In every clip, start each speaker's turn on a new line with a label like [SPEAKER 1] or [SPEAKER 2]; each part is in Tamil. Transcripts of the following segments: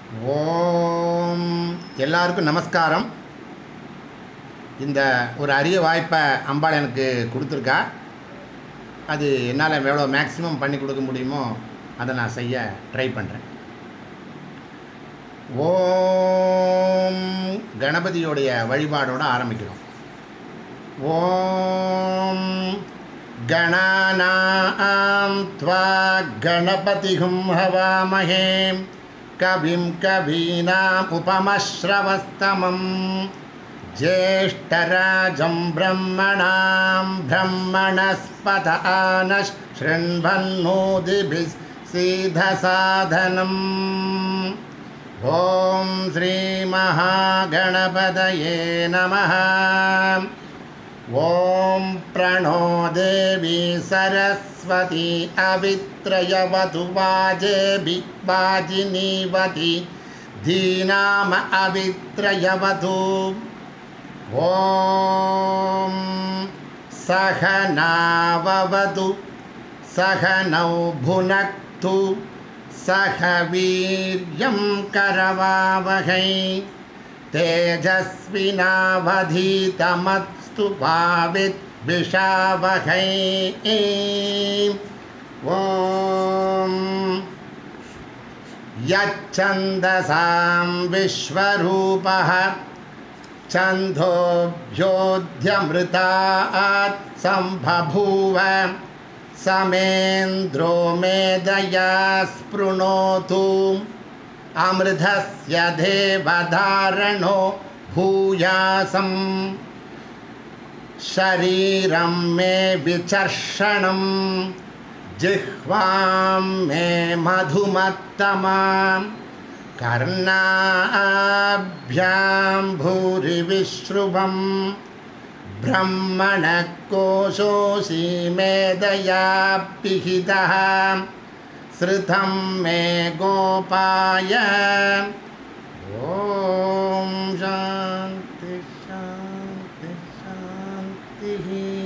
[SPEAKER 1] ஓம் எல்லாருக்கும் நமஸ்காரம் இந்த ஒரு அரிய வாய்ப்பை அம்பாள் எனக்கு கொடுத்துருக்கா அது என்னால் எவ்வளோ மேக்ஸிமம் பண்ணி கொடுக்க முடியுமோ அதை நான் செய்ய ட்ரை பண்ணுறேன் ஓம் கணபதியோடைய வழிபாடோட ஆரம்பிக்கிறோம் ஓம் கணானாம் त्वा கணபதிகும் हवामहे कविं कवीनाम् उपमश्रवस्तमं ज्येष्ठराजं ब्रह्मणां ब्रह्मणस्पत आनः शृण्वन्नोदिभिः सीधसाधनम् ॐ श्रीमहागणपतये नमः ॐ प्रणो देवी सरस्वती अवित्रयवतु वाजेभि वाजिनीवति धीनाम अवित्रयवतु ॐ सहनाववतु सहनौ भुनक्तु सह वीर्यं करवावहै तेजस्विनावधीतमत्स्तु भाविद्विषावहै ॐ यच्छन्दसां विश्वरूपः छन्दोभ्योऽध्यमृतात् सम्बभूव समेन्द्रो मेदया स्पृणोतु अमृतस्य देवधारणो भूयासं शरीरं मे विचर्षणं जिह्वां मे मधुमत्तमां कर्णाभ्यां भूरिविश्रुवं ब्रह्मणः कोशोऽसि मेदया पिहितः श्रुतं मे गोपाय ॐ शान्ति शान्ति शान्तिः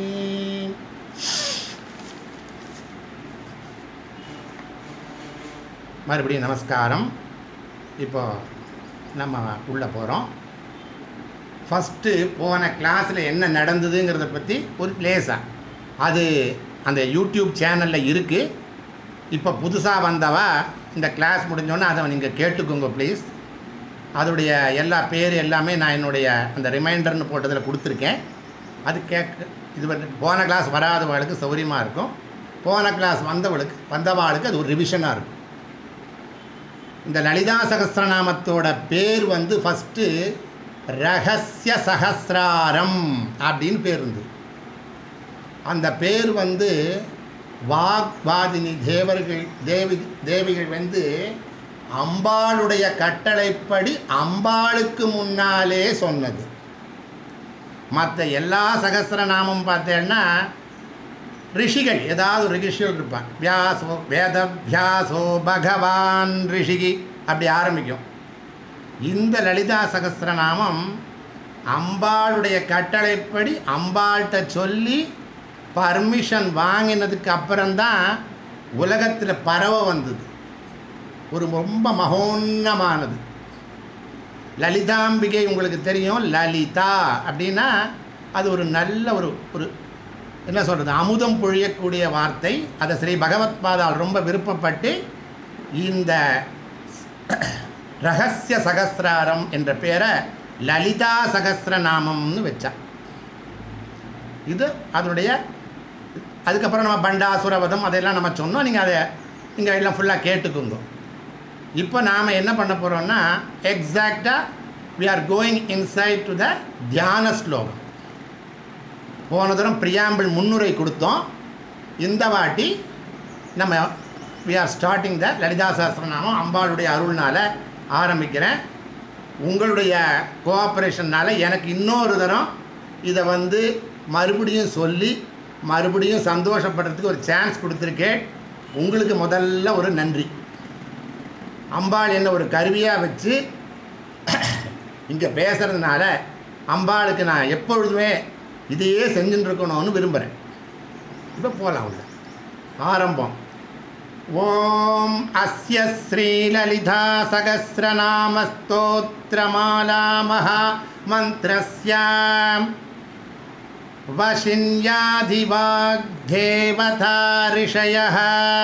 [SPEAKER 1] மறுபடியும் நமஸ்காரம் இப்போ நம்ம உள்ளே போகிறோம் ஃபஸ்ட்டு போன கிளாஸில் என்ன நடந்ததுங்கிறத பற்றி ஒரு லேசாக அது அந்த யூடியூப் சேனலில் இருக்குது இப்போ புதுசாக வந்தவா இந்த கிளாஸ் முடிஞ்சோன்னே அதை நீங்கள் கேட்டுக்கோங்க ப்ளீஸ் அதோடைய எல்லா பேர் எல்லாமே நான் என்னுடைய அந்த ரிமைண்டர்னு போட்டதில் கொடுத்துருக்கேன் அது கேட்க இது வந்து போன கிளாஸ் வராதவளுக்கு சௌகரியமாக இருக்கும் போன கிளாஸ் வந்தவளுக்கு வந்தவாளுக்கு அது ஒரு ரிவிஷனாக இருக்கும் இந்த லலிதா சகஸ்ரநாமத்தோட பேர் வந்து ஃபஸ்ட்டு ரகசிய சகசிராரம் அப்படின்னு பேர் இருந்தது அந்த பேர் வந்து வாக்வாதினி தேவர்கள் தேவி தேவிகள் வந்து அம்பாளுடைய கட்டளைப்படி அம்பாளுக்கு முன்னாலே சொன்னது மற்ற எல்லா சகசிரநாமம் பார்த்தேன்னா ரிஷிகள் ஏதாவது ஒரு ரிஷிகள் இருப்பான் வியாசோ வேத வியாசோ பகவான் ரிஷிகி அப்படி ஆரம்பிக்கும் இந்த லலிதா சகசிரநாமம் அம்பாளுடைய கட்டளைப்படி அம்பாள்கிட்ட சொல்லி பர்மிஷன் வாங்கினதுக்கு அப்புறம்தான் உலகத்தில் பரவ வந்தது ஒரு ரொம்ப மகோன்னமானது லலிதாம்பிகை உங்களுக்கு தெரியும் லலிதா அப்படின்னா அது ஒரு நல்ல ஒரு ஒரு என்ன சொல்கிறது அமுதம் பொழியக்கூடிய வார்த்தை அதை ஸ்ரீ பகவத் பாதால் ரொம்ப விருப்பப்பட்டு இந்த ரகசிய சகசிராரம் என்ற பேரை லலிதா சகசிரநாமம்னு வச்சா இது அதனுடைய அதுக்கப்புறம் நம்ம பண்டாசுரவதம் அதையெல்லாம் நம்ம சொன்னோம் நீங்கள் அதை நீங்கள் எல்லாம் ஃபுல்லாக கேட்டுக்குங்க இப்போ நாம் என்ன பண்ண போகிறோம்னா எக்ஸாக்டாக we are going inside to the தியான ஸ்லோகம் போன தரம் பிரியாம்பிள் முன்னுரை கொடுத்தோம் இந்த வாட்டி நம்ம we are starting the Lalitha சாஸ்திரநாமம் அம்பாளுடைய அருள்னால் ஆரம்பிக்கிறேன் உங்களுடைய கோஆப்ரேஷன்னால் எனக்கு இன்னொரு தரம் இதை வந்து மறுபடியும் சொல்லி மறுபடியும் சந்தோஷப்படுறதுக்கு ஒரு சான்ஸ் கொடுத்துருக்கேன் உங்களுக்கு முதல்ல ஒரு நன்றி அம்பாள் என்ன ஒரு கருவியாக வச்சு இங்கே பேசுகிறதுனால அம்பாளுக்கு நான் எப்பொழுதுமே இதையே செஞ்சுட்டு இருக்கணும்னு விரும்புகிறேன் இப்போ போகலாம் உள்ள ஆரம்பம் ॐ अस्य श्रीललितासहस्रनामस्तोत्रमालामः मन्त्रस्य वशिन्याधिवाग्देवता ऋषयः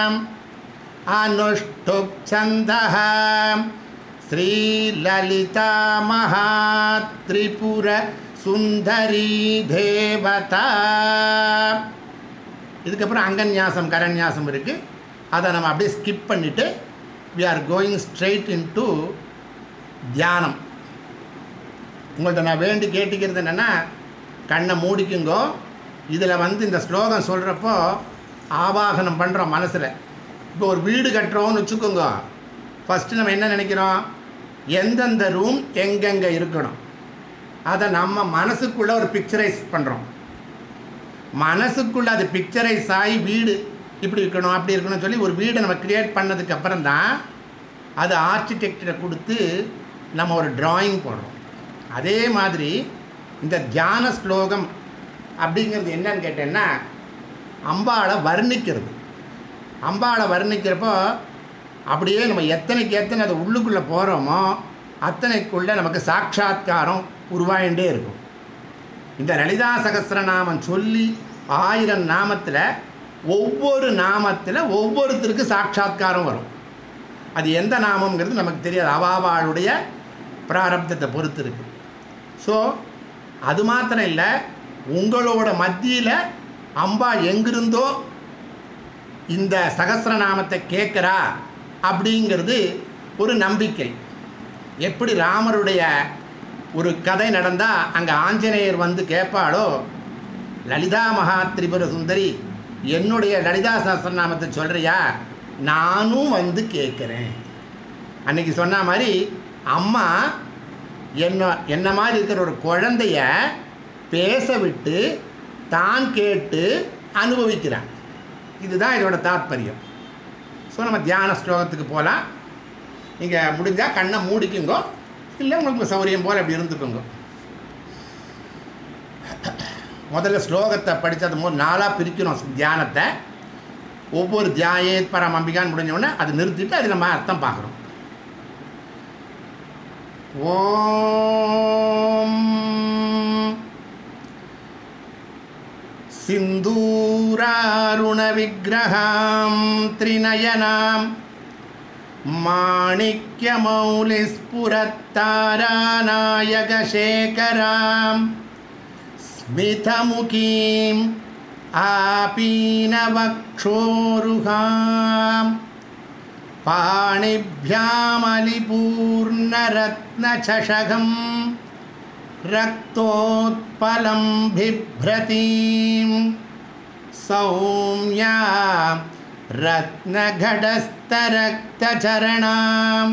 [SPEAKER 1] अनुष्ठुप्छन्दः श्रीललिता महात्रिपुरसुन्दरी தேவதா இதுக்கப்புறம் அங்கன்யாசம் கரன்யாசம் இருக்குது அதை நம்ம அப்படியே ஸ்கிப் பண்ணிவிட்டு we are going straight into dhyanam உங்கள்கிட்ட நான் வேண்டி கேட்டுக்கிறது என்னென்னா கண்ணை மூடிக்குங்கோ இதில் வந்து இந்த ஸ்லோகம் சொல்கிறப்போ ஆவாகனம் பண்ணுறோம் மனசில் இப்போ ஒரு வீடு கட்டுறோம்னு வச்சுக்கோங்க ஃபஸ்ட்டு நம்ம என்ன நினைக்கிறோம் எந்தெந்த ரூம் எங்கெங்கே இருக்கணும் அதை நம்ம மனசுக்குள்ளே ஒரு பிக்சரைஸ் பண்ணுறோம் மனசுக்குள்ளே அது பிக்சரைஸ் ஆகி வீடு இப்படி இருக்கணும் அப்படி இருக்கணும்னு சொல்லி ஒரு வீடை நம்ம க்ரியேட் பண்ணதுக்கு அப்புறம் தான் அது ஆர்கிடெக்டரை கொடுத்து நம்ம ஒரு டிராயிங் போடுறோம் அதே மாதிரி இந்த தியான ஸ்லோகம் அப்படிங்கிறது என்னன்னு கேட்டேன்னா அம்பாளை வர்ணிக்கிறது அம்பாளை வர்ணிக்கிறப்போ அப்படியே நம்ம எத்தனைக்கு எத்தனை அது உள்ளுக்குள்ளே போகிறோமோ அத்தனைக்குள்ளே நமக்கு சாட்சாத்காரம் உருவாயிண்டே இருக்கும் இந்த லலிதா சகஸ்ரநாமம் சொல்லி ஆயிரம் நாமத்தில் ஒவ்வொரு நாமத்தில் ஒவ்வொருத்தருக்கு சாட்சாத்காரம் வரும் அது எந்த நாமங்கிறது நமக்கு தெரியாது அவாவாளுடைய பிராரப்தத்தை பொறுத்து இருக்கு ஸோ அது மாத்திரம் இல்லை உங்களோட மத்தியில் அம்பா எங்கிருந்தோ இந்த சகஸ்ரநாமத்தை கேட்குறா அப்படிங்கிறது ஒரு நம்பிக்கை எப்படி ராமருடைய ஒரு கதை நடந்தால் அங்கே ஆஞ்சநேயர் வந்து கேட்பாளோ லலிதா மகா திரிபுர சுந்தரி என்னுடைய லலிதா சஹஸ்ரநாமத்தை சொல்கிறியா நானும் வந்து கேட்குறேன் அன்னைக்கு சொன்ன மாதிரி அம்மா என்ன என்ன மாதிரி இருக்கிற ஒரு குழந்தைய பேச விட்டு தான் கேட்டு அனுபவிக்கிறான் இதுதான் இதோட தாத்பரியம் ஸோ நம்ம தியான ஸ்லோகத்துக்கு போகலாம் நீங்கள் முடிஞ்சால் கண்ணை மூடிக்குங்கோ இல்லை உங்களுக்கு சௌரியம் போல் அப்படி இருந்துக்கோங்க முதல்ல ஸ்லோகத்தை படித்தது போது நாளாக பிரிக்கணும் தியானத்தை ஒவ்வொரு தியாயேத் பரம் அம்பிகான்னு முடிஞ்ச உடனே அதை நிறுத்திட்டு அது நம்ம அர்த்தம் பார்க்குறோம் ஓம் सिन्दूरारुणविग्रहां त्रिनयनां माणिक्यमौलिस्फुरत्तारानायकशेखरां स्मितमुखीम् आपीनवक्षोरुहां पाणिभ्यामलिपूर्णरत्नचषकम् रक्तोत्पलं बिभ्रतीं सौम्या रत्नघटस्थरक्तचरणां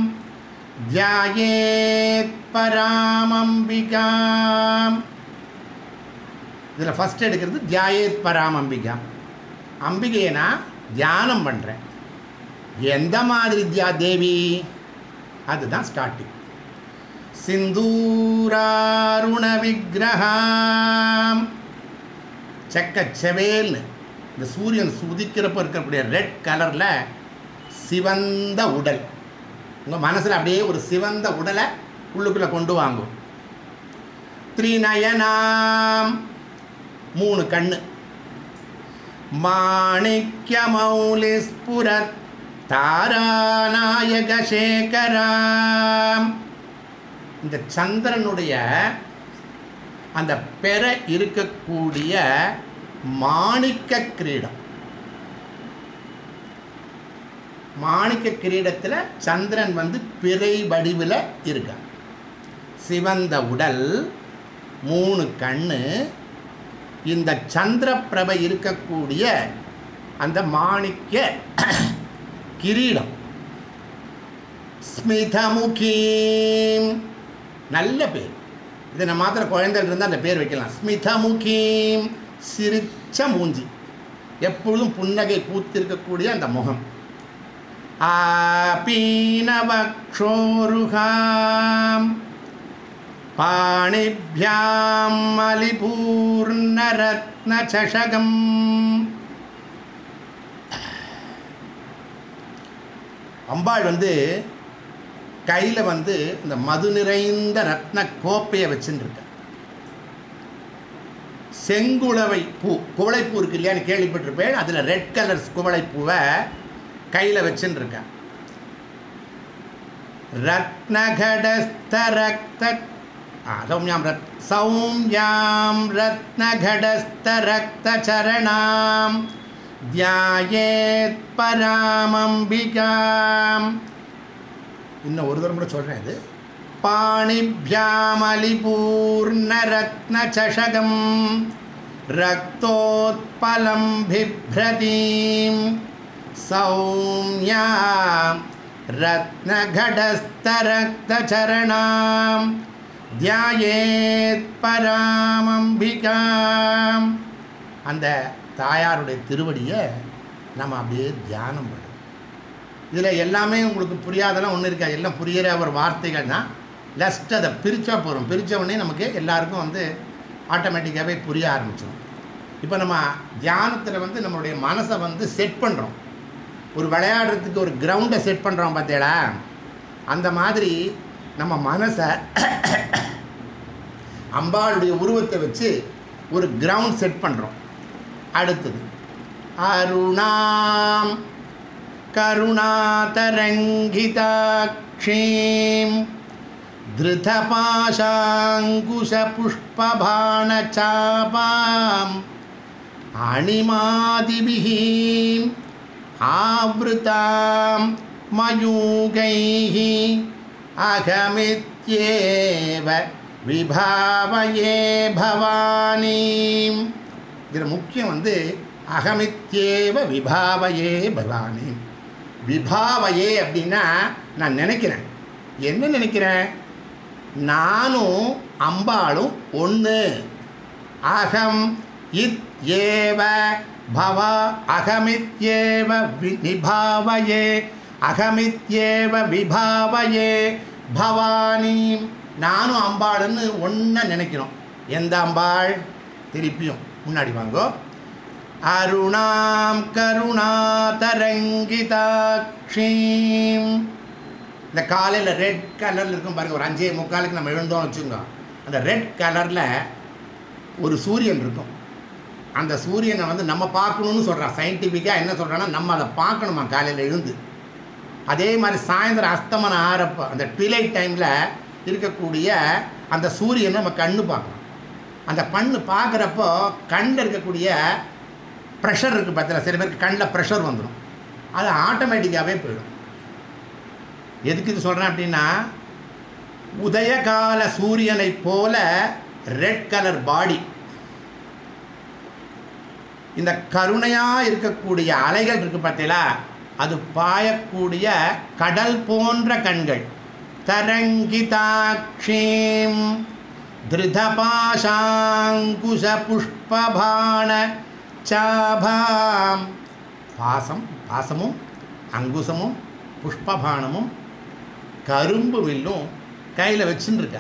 [SPEAKER 1] ध्यायेत्परामम्बिकाम् இதில் ஃபஸ்ட் எடுக்கிறது தியாயேத் பராம் அம்பிகா அம்பிகையை நான் தியானம் பண்ணுறேன் எந்த மாதிரி தியா தேவி அதுதான் ஸ்டார்டிங் சிந்தூராருண விக்கிரகாம் செக்க செவேல்னு இந்த சூரியன் சுதிக்கிறப்ப இருக்கக்கூடிய ரெட் கலரில் சிவந்த உடல் உங்கள் மனசில் அப்படியே ஒரு சிவந்த உடலை உள்ளுக்குள்ளே கொண்டு வாங்கும் த்ரிநயனாம் மூணு கண்ணு மாணிக்ய மௌலிஸ்புரத் தாராநாயக சேகராம் இந்த சந்திரனுடைய அந்த பெற இருக்கக்கூடிய மாணிக்க கிரீடம் மாணிக்க கிரீடத்தில் சந்திரன் வந்து பிறை வடிவில் இருக்கான் சிவந்த உடல் மூணு கண்ணு இந்த சந்திரப்பிரபை இருக்கக்கூடிய அந்த மாணிக்க கிரீடம் ஸ்மிதமுகீம் நல்ல பேர் இதை நம்ம மாத்திர குழந்தைகள் இருந்தால் அந்த பேர் வைக்கலாம் ஸ்மிதமுகீம் சிரிச்ச மூஞ்சி எப்பொழுதும் புன்னகை பூத்திருக்கக்கூடிய அந்த முகம் ஆபீனவக்ஷோருகாம் பாணிभ्यां மலிபூர்ணரத்னசஷகம் அம்பாள் வந்து கையில் வந்து இந்த மது நிறைந்த ரத்ன கோப்பையை வச்சுருக்க செங்குளவை பூ குவளைப்பூ இருக்கு இல்லையான்னு கேள்விப்பட்டிருப்பேன் அதில் ரெட் கலர் குவளைப்பூவை கையில் வச்சுருக்க ரத்னகடஸ்தரக்த ஆ, சௌமியாம் ரத் சௌமியாம் ரத்னகடஸ்தரக்தச்சரணாம் தியாயேத் பராமம்பிகாம் இன்னும் ஒரு தரம் கூட சொல்கிறேன் இது பாணிभ्यामलिपूर्णरत्नचषकं रक्तोत्पलं बिभ्रतीं सौम्या रत्नघटस्थरक्तचरणां தியாயேத் பராமம்பிகாம் அந்த தாயாருடைய திருவடியை நம்ம அப்படியே தியானம் பண்ணணும் இதில் எல்லாமே உங்களுக்கு புரியாதெல்லாம் ஒன்றும் இருக்காது எல்லாம் புரியிற ஒரு வார்த்தைகள் தான் லஸ்ட் அதை பிரித்தா போகிறோம் பிரித்த உடனே நமக்கு எல்லாருக்கும் வந்து ஆட்டோமேட்டிக்காகவே புரிய ஆரம்பிச்சிடும் இப்போ நம்ம தியானத்தில் வந்து நம்மளுடைய மனசை வந்து செட் பண்ணுறோம் ஒரு விளையாடுறதுக்கு ஒரு கிரவுண்டை செட் பண்ணுறோம் பார்த்தீங்களா அந்த மாதிரி நம்ம மனசை அம்பாளுடைய உருவத்தை வச்சு ஒரு கிரவுண்ட் செட் பண்ணுறோம் அடுத்தது அருணாம் करुणातरङ्गिताक्षीं धृतपाशाङ्कुशपुष्पबाणचापाम् अणिमादिभिः आवृतां मयूगैः अहमित्येव विभावये भवानीम् இதில் முக்கியம் வந்து அகமித்யேவ விபாவையே பவானி விபாவையே அப்படின்னா நான் நினைக்கிறேன் என்ன நினைக்கிறேன் நானும் அம்பாளும் ஒன்று அகம் இத் ஏவ பவ அகமித்யேவ வி- விபாவையே அகமித்யேவ விபாவையே பவானி நானும் அம்பாளுன்னு ஒன்றை நினைக்கிறோம் எந்த அம்பாள் திருப்பியும் முன்னாடி வாங்கோ அருணாம் கருணாதரங்கிதாட்சீம் இந்த காலையில் ரெட் கலரில் இருக்கும் பாருங்க ஒரு அஞ்சே முக்காலுக்கு நம்ம எழுந்தோம் வச்சுக்கோங்க அந்த ரெட் கலரில் ஒரு சூரியன் இருக்கும் அந்த சூரியனை வந்து நம்ம பார்க்கணும்னு சொல்கிறான் சயின்டிஃபிக்காக என்ன சொல்கிறான்னா நம்ம அதை பார்க்கணுமா காலையில் எழுந்து அதே மாதிரி சாயந்தரம் அஸ்தமனம் ஆறப்போ அந்த ட்விலைட் டைமில் இருக்கக்கூடிய அந்த சூரியனை நம்ம கண்ணு பார்க்கணும் அந்த பண்ணு பார்க்குறப்போ கண்ணில் இருக்கக்கூடிய ப்ரெஷர் இருக்குது பார்த்தீங்களா சில பேருக்கு கண்ணில் ப்ரெஷர் வந்துடும் அது ஆட்டோமேட்டிக்காகவே போயிடும் எதுக்கு இது சொல்கிறேன் அப்படின்னா உதயகால சூரியனைப் போல ரெட் கலர் பாடி இந்த கருணையாக இருக்கக்கூடிய அலைகள் இருக்கு பார்த்தீங்களா அது பாயக்கூடிய கடல் போன்ற கண்கள் தரங்கிதாட்சீம் திருதபாஷாங்குஷ புஷ்பபாண சாபாம் பாசம் பாசமும் அங்குசமும் புஷ்பபானமும் கரும்பு வில்லும் கையில் வச்சுன்னு இருக்கா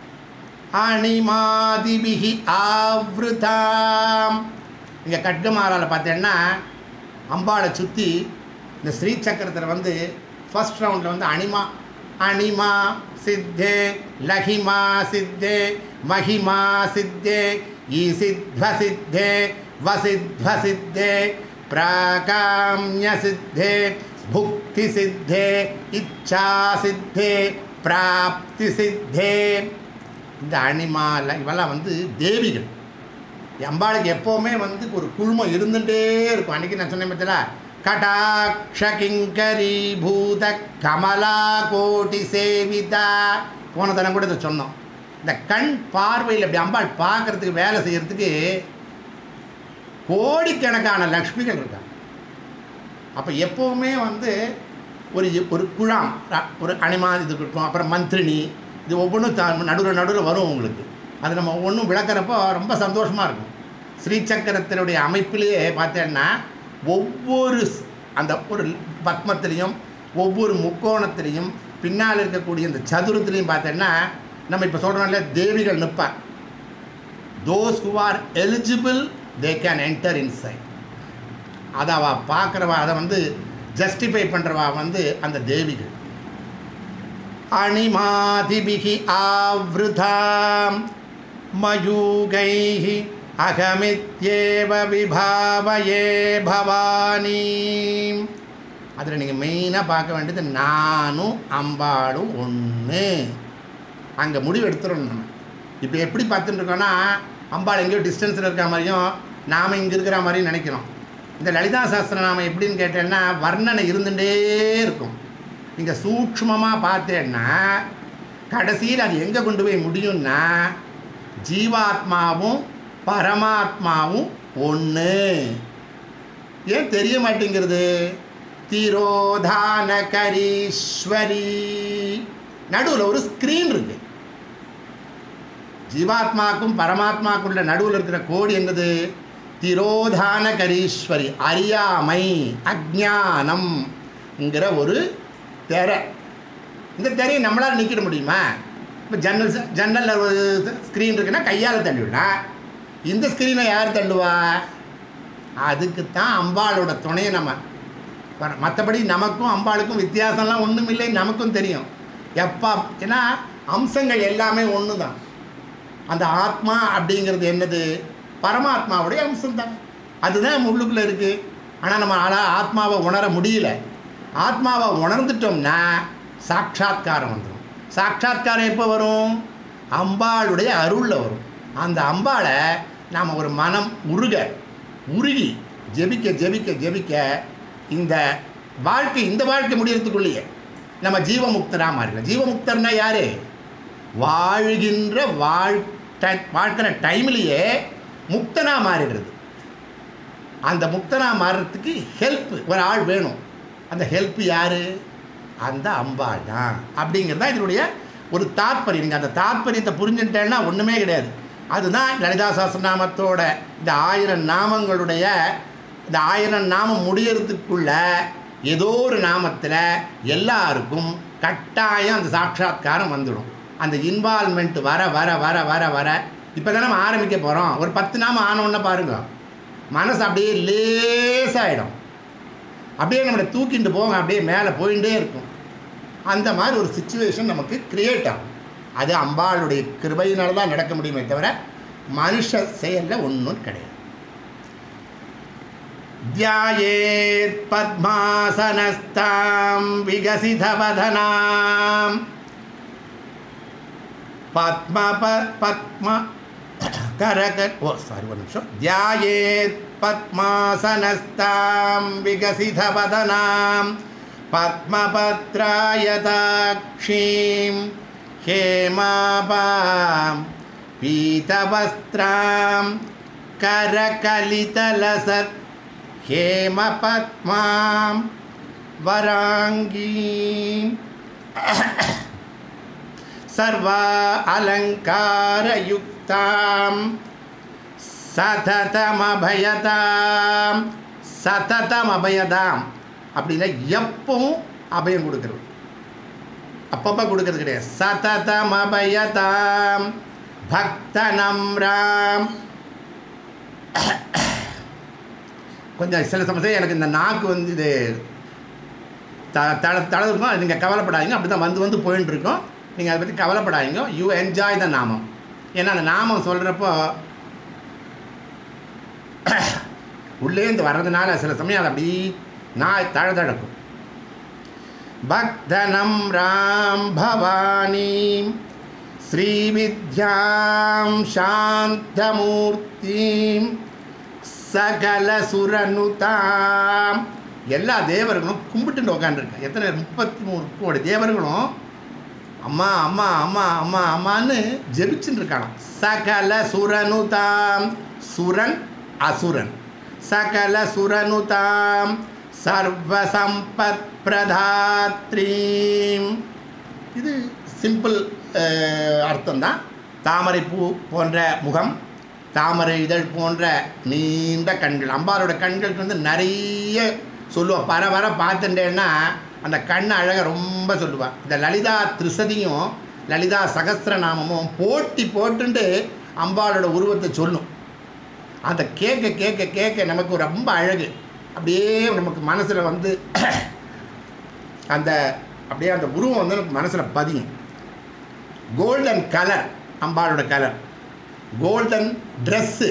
[SPEAKER 1] அணிமாதிபிகி ஆவ்ருதாம் இங்கே கட்டுமாரால் பார்த்தேன்னா அம்பாளை சுற்றி இந்த ஸ்ரீ சக்கரத்தில் வந்து ஃபர்ஸ்ட் ரவுண்டில் வந்து அணிமா அணிமா சித்தே லஹிமா சித்தே மகிமா சித்தே ஈசித்வ சித்தே வசித்வ சித்தே பிராகாமிய சித்தே புக்தி சித்தே இச்சா சித்தே பிராப்தி சித்தே இந்த அனிமால இவெல்லாம் வந்து தேவிகள் அம்பாளுக்கு எப்போவுமே வந்து ஒரு குழுமம் இருந்துகிட்டே இருக்கும் அன்றைக்கி நான் சொன்னேன் பார்த்தல கடாட்ச கிங்கரி பூத கமலா கோட்டி சேவிதா போன தரம் கூட இதை சொன்னோம் இந்த கண் பார்வையில் இப்படி அம்பாள் பார்க்கறதுக்கு வேலை செய்யறதுக்கு கோடிக்கணக்கான லக்ஷ்மிகள் இருக்காங்க அப்போ எப்போவுமே வந்து ஒரு ஒரு குழாம் ர- ஒரு அனிமா இது இருக்கும் அப்புறம் மந்திரினி இது ஒவ்வொன்றும் த நடுவில் நடுவில் வரும் உங்களுக்கு அது நம்ம ஒவ்வொன்றும் விளக்குறப்போ ரொம்ப சந்தோஷமாக இருக்கும் ஸ்ரீசக்கரத்தினுடைய அமைப்பிலேயே பார்த்தேன்னா ஒவ்வொரு ஸ்- அந்த ஒரு பத்மத்திலையும் ஒவ்வொரு முக்கோணத்திலையும் பின்னால் இருக்கக்கூடிய இந்த சதுரத்திலையும் பார்த்தேன்னா நம்ம இப்போ சொல்கிறோம்ல தேவிகள் நிற்பா those who are eligible they can enter inside அதை அவள் பார்க்குறவ அதை வந்து ஜஸ்டிஃபை பண்ணுறவா வந்து அந்த தேவிகள் அணிமாதிபிகி ஆவ்ருதாம் மயூகைः அகமித்யேவ விபாவயே பவானி அதில் நீங்கள் மெயினாக பார்க்க வேண்டியது நானும் அம்பாளும் ஒன்று அங்கே முடிவு எடுத்துடணும் நம்ம இப்போ எப்படி பார்த்துட்டு இருக்கோன்னா அம்பாள் எங்கேயோ டிஸ்டன்ஸில் இருக்கிற மாதிரியும் நாம் இங்கே இருக்கிற மாதிரியும் நினைக்கிறோம் இந்த லலிதா சாஸ்திர நாமம் எப்படின்னு கேட்டேன்னா வர்ணனை இருந்துகிட்டே இருக்கும் நீங்கள் சூக்ஷ்மமாக பார்த்தேன்னா கடைசியில் அது எங்கே கொண்டு போய் முடியும்னா ஜீவாத்மாவும் பரமாத்மாவும் ஒன்று ஏன் தெரிய மாட்டேங்கிறது திரோதான கரீஸ்வரி நடுவில் ஒரு ஸ்க்ரீன் இருக்கு ஜீவாத்மாக்கும் பரமாத்மாக்குள்ள நடுவில் இருக்கிற கோடி என்னது திரோதான கரீஸ்வரி அறியாமை அஜானம்ங்கிற ஒரு திரை இந்த திரையை நம்மளால் நிற்கிட முடியுமா இப்போ ஜன்னல் ச- ஜன்னலில் ஒரு ஸ்க்ரீன் இருக்குன்னா கையால் தள்ளிவிடலாம் இந்த ஸ்க்ரீனை யார் தள்ளுவா அதுக்கு தான் அம்பாளோட துணையை நம்ம வர- மற்றபடி நமக்கும் அம்பாளுக்கும் வித்தியாசம்லாம் ஒன்றும் இல்லை நமக்கும் தெரியும் எப்பா ஏன்னா அம்சங்கள் எல்லாமே ஒன்று தான் அந்த ஆத்மா அப்படிங்கிறது என்னது பரமாத்மாவுடைய அம்சம்தான் அதுதான் உள்ளுக்குள்ளே இருக்குது ஆனால் நம்ம ஆளா- ஆத்மாவை உணர முடியல ஆத்மாவை உணர்ந்துட்டோம்னா சாட்சாத்காரம் வந்துடும் சாட்சாத்காரம் எப்போ வரும் அம்பாளுடைய அருளில் வரும் அந்த அம்பாளை நாம் ஒரு மனம் உருக உருகி ஜெபிக்க ஜெபிக்க ஜெபிக்க இந்த வாழ்க்கை இந்த வாழ்க்கை முடியறதுக்குள்ளேயே நம்ம ஜீவமுக்தராக மாறிடலாம் ஜீவமுக்தர்னா யார் வாழ்கின்ற வாழ்க்கை வாழ்க்கிற டைம்லேயே முக்தனாக மாறிடுறது அந்த முக்தனாக மாறுறதுக்கு ஹெல்ப் ஒரு ஆள் வேணும் அந்த ஹெல்ப் யார் அந்த அம்பாள் தான் அப்படிங்கிறது தான் இதனுடைய ஒரு தாத்பரியம் நீங்கள் அந்த தாத்பரியத்தை புரிஞ்சுட்டேன்னா ஒன்றுமே கிடையாது அதுதான் லலிதா சஹஸ்ரநாமத்தோட இந்த ஆயிரம் நாமங்களுடைய இந்த ஆயிரம் நாமம் முடியறதுக்குள்ள ஏதோ ஒரு நாமத்தில் எல்லாருக்கும் கட்டாயம் அந்த சாட்சாத்காரம் வந்துடும் அந்த இன்வால்மெண்ட் வர வர வர வர வர இப்போ தான் நம்ம ஆரம்பிக்க போகிறோம் ஒரு பத்து நாமம் ஆனோன்னு பாருங்க மனசு அப்படியே லேசாயிடும் அப்படியே நம்மளை தூக்கிட்டு போங்க அப்படியே மேலே போயிட்டே இருக்கும் அந்த மாதிரி ஒரு சுச்சுவேஷன் நமக்கு கிரியேட் ஆகும் அது அம்பாளுடைய கிருபையினால தான் நடக்க முடியுமே தவிர மனுஷ செயலில் ஒன்றும் கிடையாது தியாயேத் பத்மாசனஸ்தாம் விகசிதவதனாம் பத்ம ப- பத்ம கரக ஓ சாரி ஒரு நிமிஷம் தியாயேத் பத்மாசனஸ்தாம் விகசிதவதனாம் பத்மபத்ராயதாக்ஷீம் ஹேமாபாம் பீதவஸ்திராம் करकलितलसत् हेमपद्मां वराङ्गीम् सर्वा अलङ्कारयुक्तां சததமபயதாம் சததம் அபயதாம் அப்படின்னா எப்பவும் அபயம் கொடுக்குறது அப்பப்போ கொடுக்கறது கிடையாது சததம் அபயதாம் பக்தனம் ராம் கொஞ்சம் சில சமயம் எனக்கு இந்த நாக்கு வந்து இது த தள தளவு இருக்கும் அது நீங்கள் கவலைப்படாதீங்க அப்படி தான் வந்து வந்து போயின்னு இருக்கோம் நீங்கள் அதை பற்றி கவலைப்படாதீங்க யூ என்ஜாய் த நாமம் ஏன்னா அந்த நாமம் சொல்கிறப்போ உள்ளேந்து வர்றதுனால சில சமயம் அது அப்படி நான் தழதழக்கும் பக்தனம் ராம் பவானீம் ஸ்ரீவித்யாம் சாந்தமூர்த்திம் சகல சுரனுதாம் எல்லா தேவர்களும் கும்பிட்டுட்டு உட்காந்துருக்கேன் எத்தனை முப்பத்தி மூணு கோடி தேவர்களும் அம்மா அம்மா அம்மா அம்மா அம்மான்னு ஜெபிச்சுட்டு இருக்கானாம் சகல சுரனுதாம் சுரன் அசுரன் சகல சுரனுதாம் சர்வசம்பத் பிரதாத்ரீம் இது சிம்பிள் அர்த்தம் தான் தாமரை பூ போன்ற முகம் தாமரை இதழ் போன்ற நீண்ட கண்கள் அம்பாரோட கண்களுக்கு வந்து நிறைய சொல்லுவா பர வர பார்த்துட்டேன்னா அந்த கண் அழகை ரொம்ப சொல்லுவா இந்த லலிதா திரிசதியும் லலிதா சகஸ்ரநாமமும் போட்டி போட்டுண்டு அம்பாளோட உருவத்தை சொல்லும் அதை கேட்க கேட்க கேட்க நமக்கு ரொம்ப அழகு அப்படியே நமக்கு மனசில் வந்து அந்த அப்படியே அந்த உருவம் வந்து எனக்கு மனசில் பதியும் கோல்டன் கலர் அம்பாளோட கலர் கோல்டன் ட்ரெஸ்ஸு